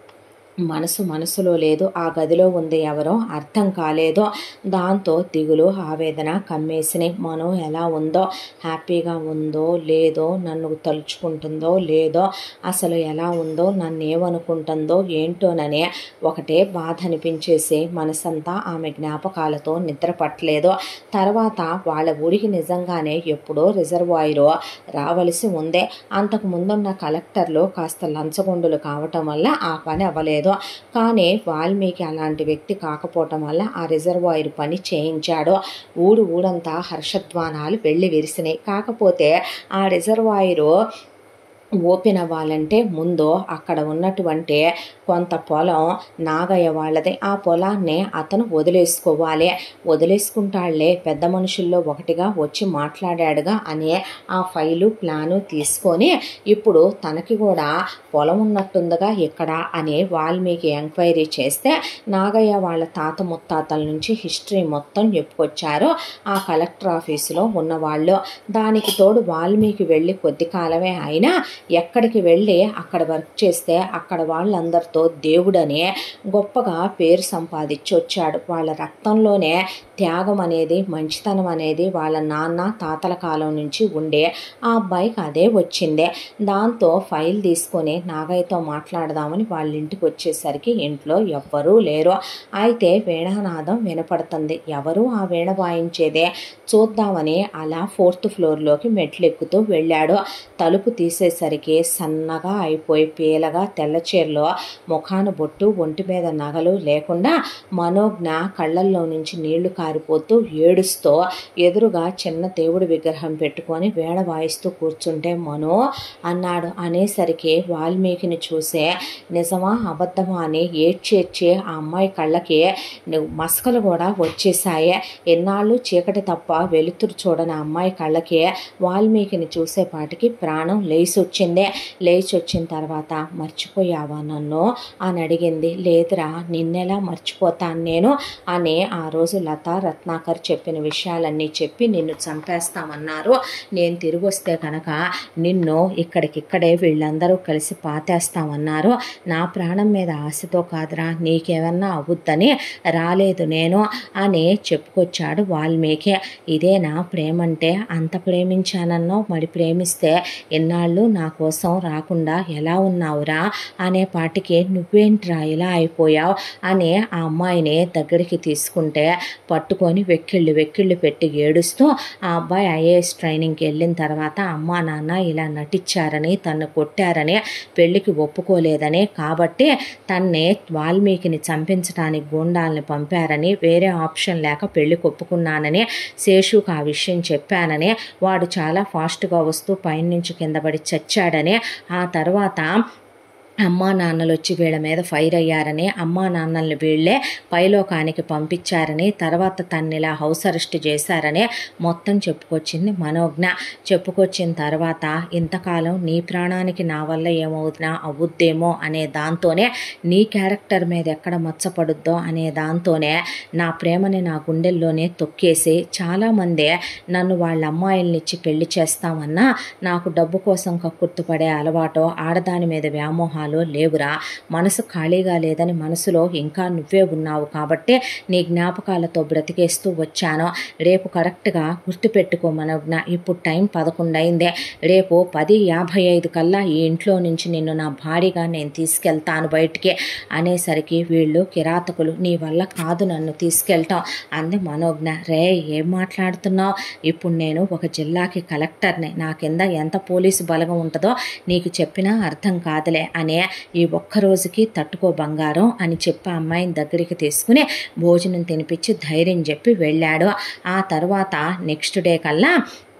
మనసు మనసులో లేదు ఆ గదిలో ఉంది ఎవరో అర్థం కాలేదు దాంతో దిగులు ఆవేదన కమ్మేసినాయి మనం ఎలా ఉందో హ్యాపీగా ఉందో లేదో నన్ను తలుచుకుంటుందో లేదో అసలు ఎలా ఉందో నన్ను ఏమనుకుంటుందో ఏంటోనని ఒకటే బాధ అనిపించేసి మనసంతా ఆమె జ్ఞాపకాలతో నిద్ర పట్టలేదు తర్వాత వాళ్ళ ఊరికి నిజంగానే ఎప్పుడో రిజర్వాయర్ రావలసి ఉందే అంతకు ముందున్న కలెక్టర్లు కాస్త లంచగొండులు కావటం వల్ల ఆ పని అవ్వలేదు కానీ వాల్మీకి అలాంటి వ్యక్తి కాకపోవటం వల్ల ఆ రిజర్వాయర్ పని చేయించాడు ఊరు ఊరంతా హర్షధ్వానాలు వెళ్ళి విరిసినాయి కాకపోతే ఆ రిజర్వాయరు ఓపెన్ అవ్వాలంటే ముందు అక్కడ ఉన్నటువంటి కొంత పొలం నాగయ్య వాళ్ళది ఆ పొలాన్ని అతను వదిలేసుకోవాలి వదిలేసుకుంటాళ్లే పెద్ద మనుషుల్లో ఒకటిగా వచ్చి మాట్లాడాడుగా అనే ఆ ఫైలు ప్లాను తీసుకొని ఇప్పుడు తనకి కూడా పొలం ఉన్నట్టుందిగా ఇక్కడ అని వాల్మీకి ఎంక్వైరీ చేస్తే నాగయ్య వాళ్ళ తాత ముత్తాతల నుంచి హిస్టరీ మొత్తం చెప్పుకొచ్చారు ఆ కలెక్టర్ ఆఫీసులో ఉన్నవాళ్ళు దానికి తోడు వాల్మీకి వెళ్ళి కొద్ది కాలమే అయినా ఎక్కడికి వెళ్ళి అక్కడ వర్క్ చేస్తే అక్కడ వాళ్ళందరితో దేవుడని గొప్పగా పేరు సంపాదించి వచ్చాడు వాళ్ళ రక్తంలోనే త్యాగం అనేది మంచితనం అనేది వాళ్ళ నాన్న తాతల కాలం నుంచి ఉండే ఆ అబ్బాయికి అదే వచ్చిందే దాంతో ఫైల్ తీసుకొని నాగయ్యతో మాట్లాడదామని వాళ్ళ ఇంటికి వచ్చేసరికి ఇంట్లో ఎవ్వరూ లేరు అయితే వీణానాదం వినపడుతుంది ఎవరు ఆ వీణ వాయించేదే చూద్దామని అలా ఫోర్త్ ఫ్లోర్లోకి మెట్లు ఎక్కుతూ వెళ్ళాడు తలుపు తీసేసరికి సన్నగా అయిపోయి పీలగా తెల్ల చీరలో ముఖాన బొట్టు ఒంటి మీద నగలు లేకుండా మనోజ్ఞ కళ్ళల్లో నుంచి నీళ్లు కారిపోతూ ఏడుస్తూ ఎదురుగా చిన్న దేవుడి విగ్రహం పెట్టుకొని వేణ వాయిస్తూ కూర్చుంటే మనో అన్నాడు అనేసరికి వాల్మీకిని చూసే నిజమా అబద్ధమా అని ఏడ్చేడ్చి ఆ అమ్మాయి కళ్ళకి మసకలు కూడా వచ్చేసాయి ఎన్నాళ్ళు చీకటి తప్ప వెలుతురు చూడని అమ్మాయి కళ్ళకి వాల్మీకిని చూసేపాటికి ప్రాణం లేచి వచ్చిందే లేచి వచ్చిన తర్వాత మర్చిపోయావా నన్ను అని అడిగింది లేదురా నిన్నెలా మర్చిపోతాను నేను అని ఆ రోజు లతా రత్నాకర్ చెప్పిన విషయాలన్నీ చెప్పి నిన్ను చంపేస్తామన్నారు నేను తిరిగి వస్తే కనుక నిన్ను ఇక్కడికిక్కడే వీళ్ళందరూ కలిసి పాతేస్తామన్నారు నా ప్రాణం మీద ఆశతో కాదురా నీకేమన్నా అవుద్దని రాలేదు నేను అని చెప్పుకొచ్చాడు వాల్మీకి ఇదే నా ప్రేమంటే అంత ప్రేమించానన్నో మరి ప్రేమిస్తే ఎన్నాళ్ళు నా కోసం రాకుండా ఎలా ఉన్నావురా అనే పాటికి నువ్వేంట్రా ఇలా అయిపోయావు అని ఆ అమ్మాయిని దగ్గరికి తీసుకుంటే పట్టుకొని వెక్కిళ్ళు వెక్కిళ్ళు పెట్టి ఏడుస్తూ ఆ అబ్బాయి ఐఏఎస్ ట్రైనింగ్కి వెళ్ళిన తర్వాత అమ్మా నాన్న ఇలా నటించారని తన్ను కొట్టారని పెళ్లికి ఒప్పుకోలేదని కాబట్టి తన్నే వాల్మీకిని చంపించడానికి గూండాలని పంపారని వేరే ఆప్షన్ లేక పెళ్లి ఒప్పుకున్నానని శేషుకు ఆ విషయం చెప్పానని వాడు చాలా ఫాస్ట్గా వస్తూ పైనుంచి కింద పడి చచ్చాడని ఆ తర్వాత అమ్మా నాన్నలు వచ్చి వీళ్ళ మీద ఫైర్ అయ్యారని అమ్మా నాన్నల్ని వీళ్ళే పైలోకానికి పంపించారని తర్వాత తన్ని ఇలా హౌస్ అరెస్ట్ చేశారని మొత్తం చెప్పుకొచ్చింది మనోజ్ఞ చెప్పుకొచ్చిన తర్వాత ఇంతకాలం నీ ప్రాణానికి నా వల్ల ఏమవుతున్నా అవుద్దేమో అనే దాంతోనే నీ క్యారెక్టర్ మీద ఎక్కడ మచ్చపడుద్దో అనే దాంతోనే నా ప్రేమని నా గుండెల్లోనే తొక్కేసి చాలామంది నన్ను వాళ్ళ అమ్మాయిల్నిచ్చి పెళ్లి చేస్తామన్నా నాకు డబ్బు కోసం కక్కుర్తుపడే అలవాటో ఆడదాని మీద వ్యామోహాలు ఉత్సాహాలు లేవురా మనసు ఖాళీగా లేదని మనసులో ఇంకా నువ్వే ఉన్నావు కాబట్టి నీ జ్ఞాపకాలతో బ్రతికేస్తూ వచ్చాను రేపు కరెక్ట్గా గుర్తుపెట్టుకో మనోజ్ఞ ఇప్పుడు టైం పదకొండు అయిందే రేపు పది యాభై ఐదు కల్లా ఈ ఇంట్లో నుంచి నిన్ను నా భారీగా నేను తీసుకెళ్తాను బయటికి అనేసరికి వీళ్ళు కిరాతకులు నీ వల్ల కాదు నన్ను తీసుకెళ్ళటం అంది మనోజ్ఞ రే ఏం మాట్లాడుతున్నావు ఇప్పుడు నేను ఒక జిల్లాకి కలెక్టర్ని నా కింద ఎంత పోలీసు బలగం ఉంటుందో నీకు చెప్పినా అర్థం కాదులే అనే ఈ ఒక్క రోజుకి తట్టుకో బంగారం అని చెప్పి అమ్మాయిని దగ్గరికి తీసుకుని భోజనం తినిపించి ధైర్యం చెప్పి వెళ్ళాడు ఆ తర్వాత నెక్స్ట్ డే కల్లా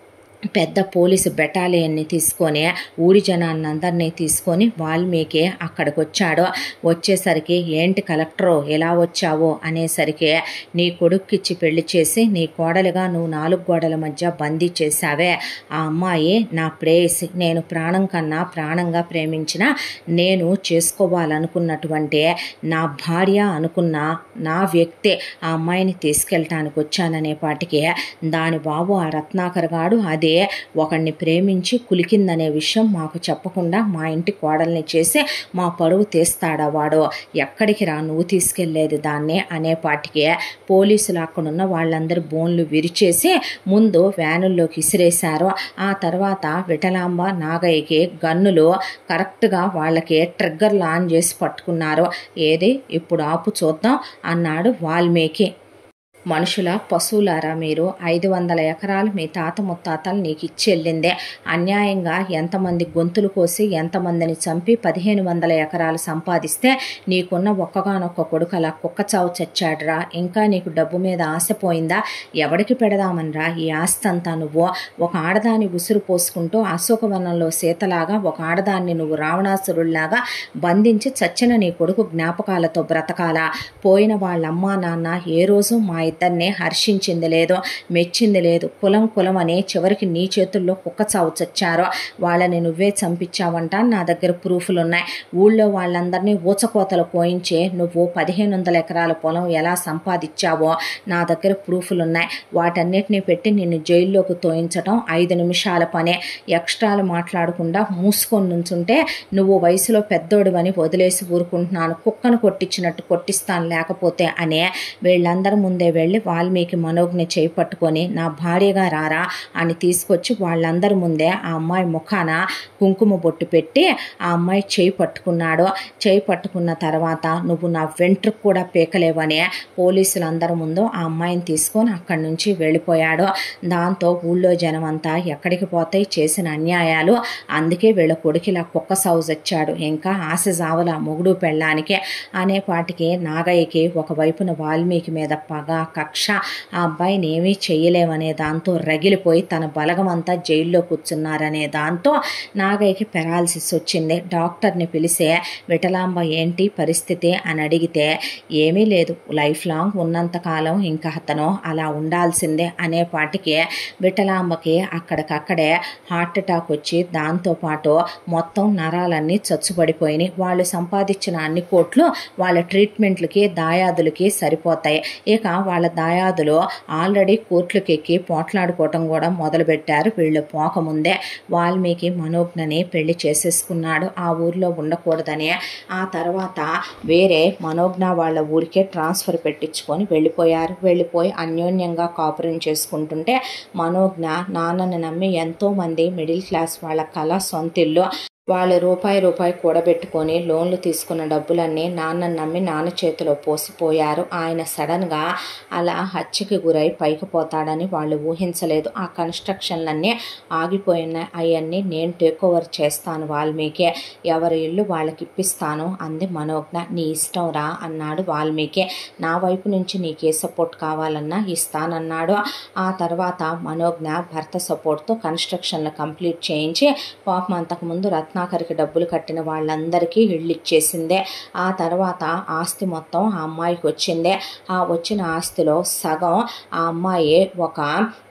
పెద్ద పోలీసు బెటాలియన్ని తీసుకొని ఊడి జనాన్ని అందరినీ తీసుకొని వాల్మీకి అక్కడికి వచ్చాడు వచ్చేసరికి ఏంటి కలెక్టరు ఎలా వచ్చావో అనేసరికి నీ కొడుక్కిచ్చి పెళ్లి చేసి నీ కోడలుగా నువ్వు నాలుగు గోడల మధ్య బందీ చేశావే ఆ అమ్మాయి నా ప్రేయసి నేను ప్రాణం కన్నా ప్రాణంగా ప్రేమించిన నేను చేసుకోవాలనుకున్నటువంటి నా భార్య అనుకున్న నా వ్యక్తి ఆ అమ్మాయిని తీసుకెళ్ళటానికి వచ్చాననే పాటికి దాని బాబు ఆ రత్నాకర్ గాడు అదే ఒకడిని ప్రేమించి కులికిందనే విషయం మాకు చెప్పకుండా మా ఇంటి కోడల్ని చేసి మా పరువు తీస్తాడా వాడు ఎక్కడికి రా నువ్వు తీసుకెళ్లేది దాన్ని అనేపాటికి పోలీసులు అక్కడున్న వాళ్ళందరూ బోన్లు విరిచేసి ముందు వ్యానుల్లోకి ఇసిరేశారు ఆ తర్వాత విఠలాంబ నాగయ్యకి గన్నులు కరెక్ట్గా వాళ్ళకి ట్రిగ్గర్లు ఆన్ చేసి పట్టుకున్నారు ఏది ఇప్పుడు ఆపు చూద్దాం అన్నాడు వాల్మీకి మనుషుల పశువులారా మీరు ఐదు వందల ఎకరాలు మీ తాత ముత్తాతలు నీకు ఇచ్చి వెళ్ళిందే అన్యాయంగా ఎంతమంది గొంతులు కోసి ఎంతమందిని చంపి పదిహేను వందల ఎకరాలు సంపాదిస్తే నీకున్న ఒక్కగానొక్క కొడుకు అలా కుక్క చావు చచ్చాడురా ఇంకా నీకు డబ్బు మీద ఆశ పోయిందా ఎవడికి పెడదామనిరా ఈ ఆస్తి అంతా నువ్వు ఒక ఆడదాన్ని ఉసురు పోసుకుంటూ అశోకవనంలో సీతలాగా ఒక ఆడదాన్ని నువ్వు రావణాసురుల్లాగా బంధించి చచ్చిన నీ కొడుకు జ్ఞాపకాలతో బ్రతకాలా పోయిన వాళ్ళ అమ్మా నాన్న ఏ రోజు మా ఇద్దరిని హర్షించింది లేదు మెచ్చింది లేదు కులం కులం అని చివరికి నీ చేతుల్లో కుక్క చావు చచ్చారో వాళ్ళని నువ్వే చంపించావంట నా దగ్గర ప్రూఫ్లు ఉన్నాయి ఊళ్ళో వాళ్ళందరినీ ఊచకోతలు పోయించే నువ్వు పదిహేను వందల ఎకరాల పొలం ఎలా సంపాదించావో నా దగ్గర ప్రూఫ్లు ఉన్నాయి వాటన్నిటిని పెట్టి నిన్ను జైల్లోకి తోయించడం ఐదు నిమిషాల పనే ఎక్స్ట్రాలు మాట్లాడకుండా మూసుకొని నుంచుంటే నువ్వు వయసులో పెద్దోడివని వదిలేసి ఊరుకుంటున్నాను కుక్కను కొట్టించినట్టు కొట్టిస్తాను లేకపోతే అనే వీళ్ళందరి ముందే వెళ్ళి వాల్మీకి మనోజ్ఞ చేయి పట్టుకొని నా భార్యగా రారా అని తీసుకొచ్చి వాళ్ళందరి ముందే ఆ అమ్మాయి ముఖాన కుంకుమ బొట్టు పెట్టి ఆ అమ్మాయి చేయి పట్టుకున్నాడు చేయి పట్టుకున్న తర్వాత నువ్వు నా వెంట్రుకు కూడా పీకలేవని పోలీసులందరి ముందు ఆ అమ్మాయిని తీసుకొని అక్కడి నుంచి వెళ్ళిపోయాడు దాంతో ఊళ్ళో జనం అంతా ఎక్కడికి పోతాయి చేసిన అన్యాయాలు అందుకే వీళ్ళ కొడుకు ఇలా కుక్క సౌజ్ వచ్చాడు ఇంకా ఆశ జావల మొగుడు పెళ్ళానికి అనే పాటికి నాగయ్యకి ఒకవైపున వాల్మీకి మీద పగ కక్ష ఆ అబ్బాయిని ఏమీ చెయ్యలేమనే దాంతో రగిలిపోయి తన బలగమంతా జైల్లో కూర్చున్నారనే దాంతో నాగయ్యకి పెరాలసిస్ వచ్చింది డాక్టర్ని పిలిసే విఠలాంబ ఏంటి పరిస్థితి అని అడిగితే ఏమీ లేదు లైఫ్ లాంగ్ ఉన్నంతకాలం ఇంకా అతను అలా ఉండాల్సిందే అనే పాటికి విఠలాంబకి అక్కడికక్కడే హార్ట్ అటాక్ వచ్చి దాంతోపాటు మొత్తం నరాలన్నీ చచ్చుబడిపోయినాయి వాళ్ళు సంపాదించిన అన్ని కోట్లు వాళ్ళ ట్రీట్మెంట్లకి దాయాదులకి సరిపోతాయి ఇక వాళ్ళ దాయాదులు ఆల్రెడీ కోర్టులకు ఎక్కి పోట్లాడుకోవటం కూడా మొదలుపెట్టారు వీళ్ళు పోకముందే వాల్మీకి మనోజ్ఞని పెళ్లి చేసేసుకున్నాడు ఆ ఊర్లో ఉండకూడదని ఆ తర్వాత వేరే మనోజ్ఞ వాళ్ళ ఊరికే ట్రాన్స్ఫర్ పెట్టించుకొని వెళ్ళిపోయారు వెళ్ళిపోయి అన్యోన్యంగా కాపురం చేసుకుంటుంటే మనోజ్ఞ నాన్నని నమ్మి ఎంతోమంది మిడిల్ క్లాస్ వాళ్ళ కళ సొంతిల్లు వాళ్ళు రూపాయి రూపాయి కూడబెట్టుకొని లోన్లు తీసుకున్న డబ్బులన్నీ నాన్న నమ్మి నాన్న చేతిలో పోసిపోయారు ఆయన సడన్గా అలా హత్యకి గురై పైకి పోతాడని వాళ్ళు ఊహించలేదు ఆ కన్స్ట్రక్షన్లన్నీ ఆగిపోయినాయి అవన్నీ నేను టేక్ ఓవర్ చేస్తాను వాల్మీకి ఎవరి ఇల్లు వాళ్ళకి ఇప్పిస్తాను అంది మనోజ్ఞ నీ ఇష్టం రా అన్నాడు వాల్మీకి నా వైపు నుంచి నీకే సపోర్ట్ కావాలన్నా ఇస్తానన్నాడు ఆ తర్వాత మనోజ్ఞ భర్త సపోర్ట్తో కన్స్ట్రక్షన్లు కంప్లీట్ చేయించి పాపం అంతకుముందు రత్నాకర్కి డబ్బులు కట్టిన వాళ్ళందరికీ ఇళ్ళు ఇచ్చేసిందే ఆ తర్వాత ఆస్తి మొత్తం ఆ అమ్మాయికి వచ్చిందే ఆ వచ్చిన ఆస్తిలో సగం ఆ అమ్మాయి ఒక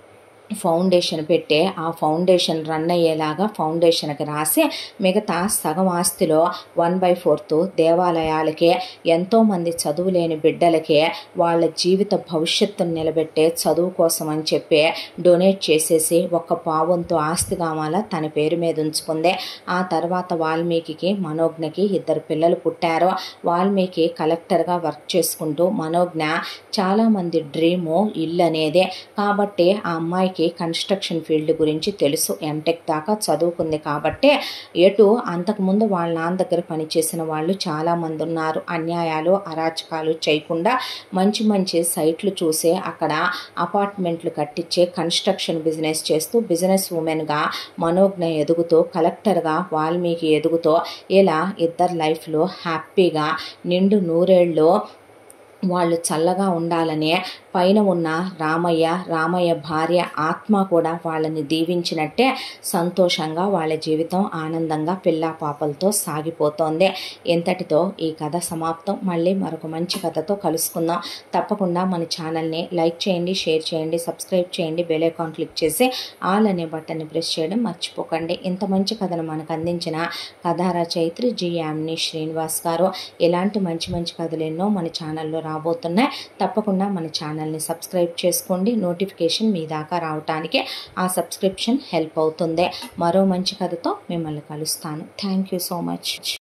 ఫౌండేషన్ పెట్టే ఆ ఫౌండేషన్ రన్ అయ్యేలాగా ఫౌండేషన్కి రాసి మిగతా సగం ఆస్తిలో వన్ బై ఫోర్త్ దేవాలయాలకే ఎంతోమంది చదువు లేని బిడ్డలకే వాళ్ళ జీవిత భవిష్యత్తును నిలబెట్టే చదువు కోసం అని చెప్పి డొనేట్ చేసేసి ఒక్క పావంతో ఆస్తి కావాల తన పేరు మీద ఉంచుకుంది ఆ తర్వాత వాల్మీకి మనోజ్ఞకి ఇద్దరు పిల్లలు పుట్టారు వాల్మీకి కలెక్టర్గా వర్క్ చేసుకుంటూ మనోజ్ఞ చాలామంది డ్రీము ఇల్లు అనేదే కాబట్టి ఆ అమ్మాయికి కన్స్ట్రక్షన్ ఫీల్డ్ గురించి తెలుసు ఎంటెక్ దాకా చదువుకుంది కాబట్టి ఎటు అంతకుముందు వాళ్ళ నాన్న దగ్గర పనిచేసిన వాళ్ళు చాలామంది ఉన్నారు అన్యాయాలు అరాచకాలు చేయకుండా మంచి మంచి సైట్లు చూసే అక్కడ అపార్ట్మెంట్లు కట్టించే కన్స్ట్రక్షన్ బిజినెస్ చేస్తూ బిజినెస్ ఉమెన్గా మనోజ్ఞ ఎదుగుతూ కలెక్టర్గా వాల్మీకి ఎదుగుతూ ఇలా ఇద్దరు లైఫ్లో హ్యాపీగా నిండు నూరేళ్ళు వాళ్ళు చల్లగా ఉండాలనే పైన ఉన్న రామయ్య రామయ్య భార్య ఆత్మ కూడా వాళ్ళని దీవించినట్టే సంతోషంగా వాళ్ళ జీవితం ఆనందంగా పిల్ల పాపలతో సాగిపోతోంది ఇంతటితో ఈ కథ సమాప్తం మళ్ళీ మరొక మంచి కథతో కలుసుకుందాం తప్పకుండా మన ఛానల్ని లైక్ చేయండి షేర్ చేయండి సబ్స్క్రైబ్ చేయండి బెల్ ఐకాన్ క్లిక్ చేసి ఆల్ అనే బటన్ని ప్రెస్ చేయడం మర్చిపోకండి ఇంత మంచి కథను మనకు అందించిన కథా రచయిత్రి జి యామిని శ్రీనివాస్ గారు ఇలాంటి మంచి మంచి కథలు ఎన్నో మన ఛానల్లో రాబోతున్నాయి తప్పకుండా మన ఛానల్ని సబ్స్క్రైబ్ చేసుకోండి నోటిఫికేషన్ మీ దాకా రావటానికి ఆ సబ్స్క్రిప్షన్ హెల్ప్ అవుతుంది మరో మంచి కథతో మిమ్మల్ని కలుస్తాను థ్యాంక్ యూ సో మచ్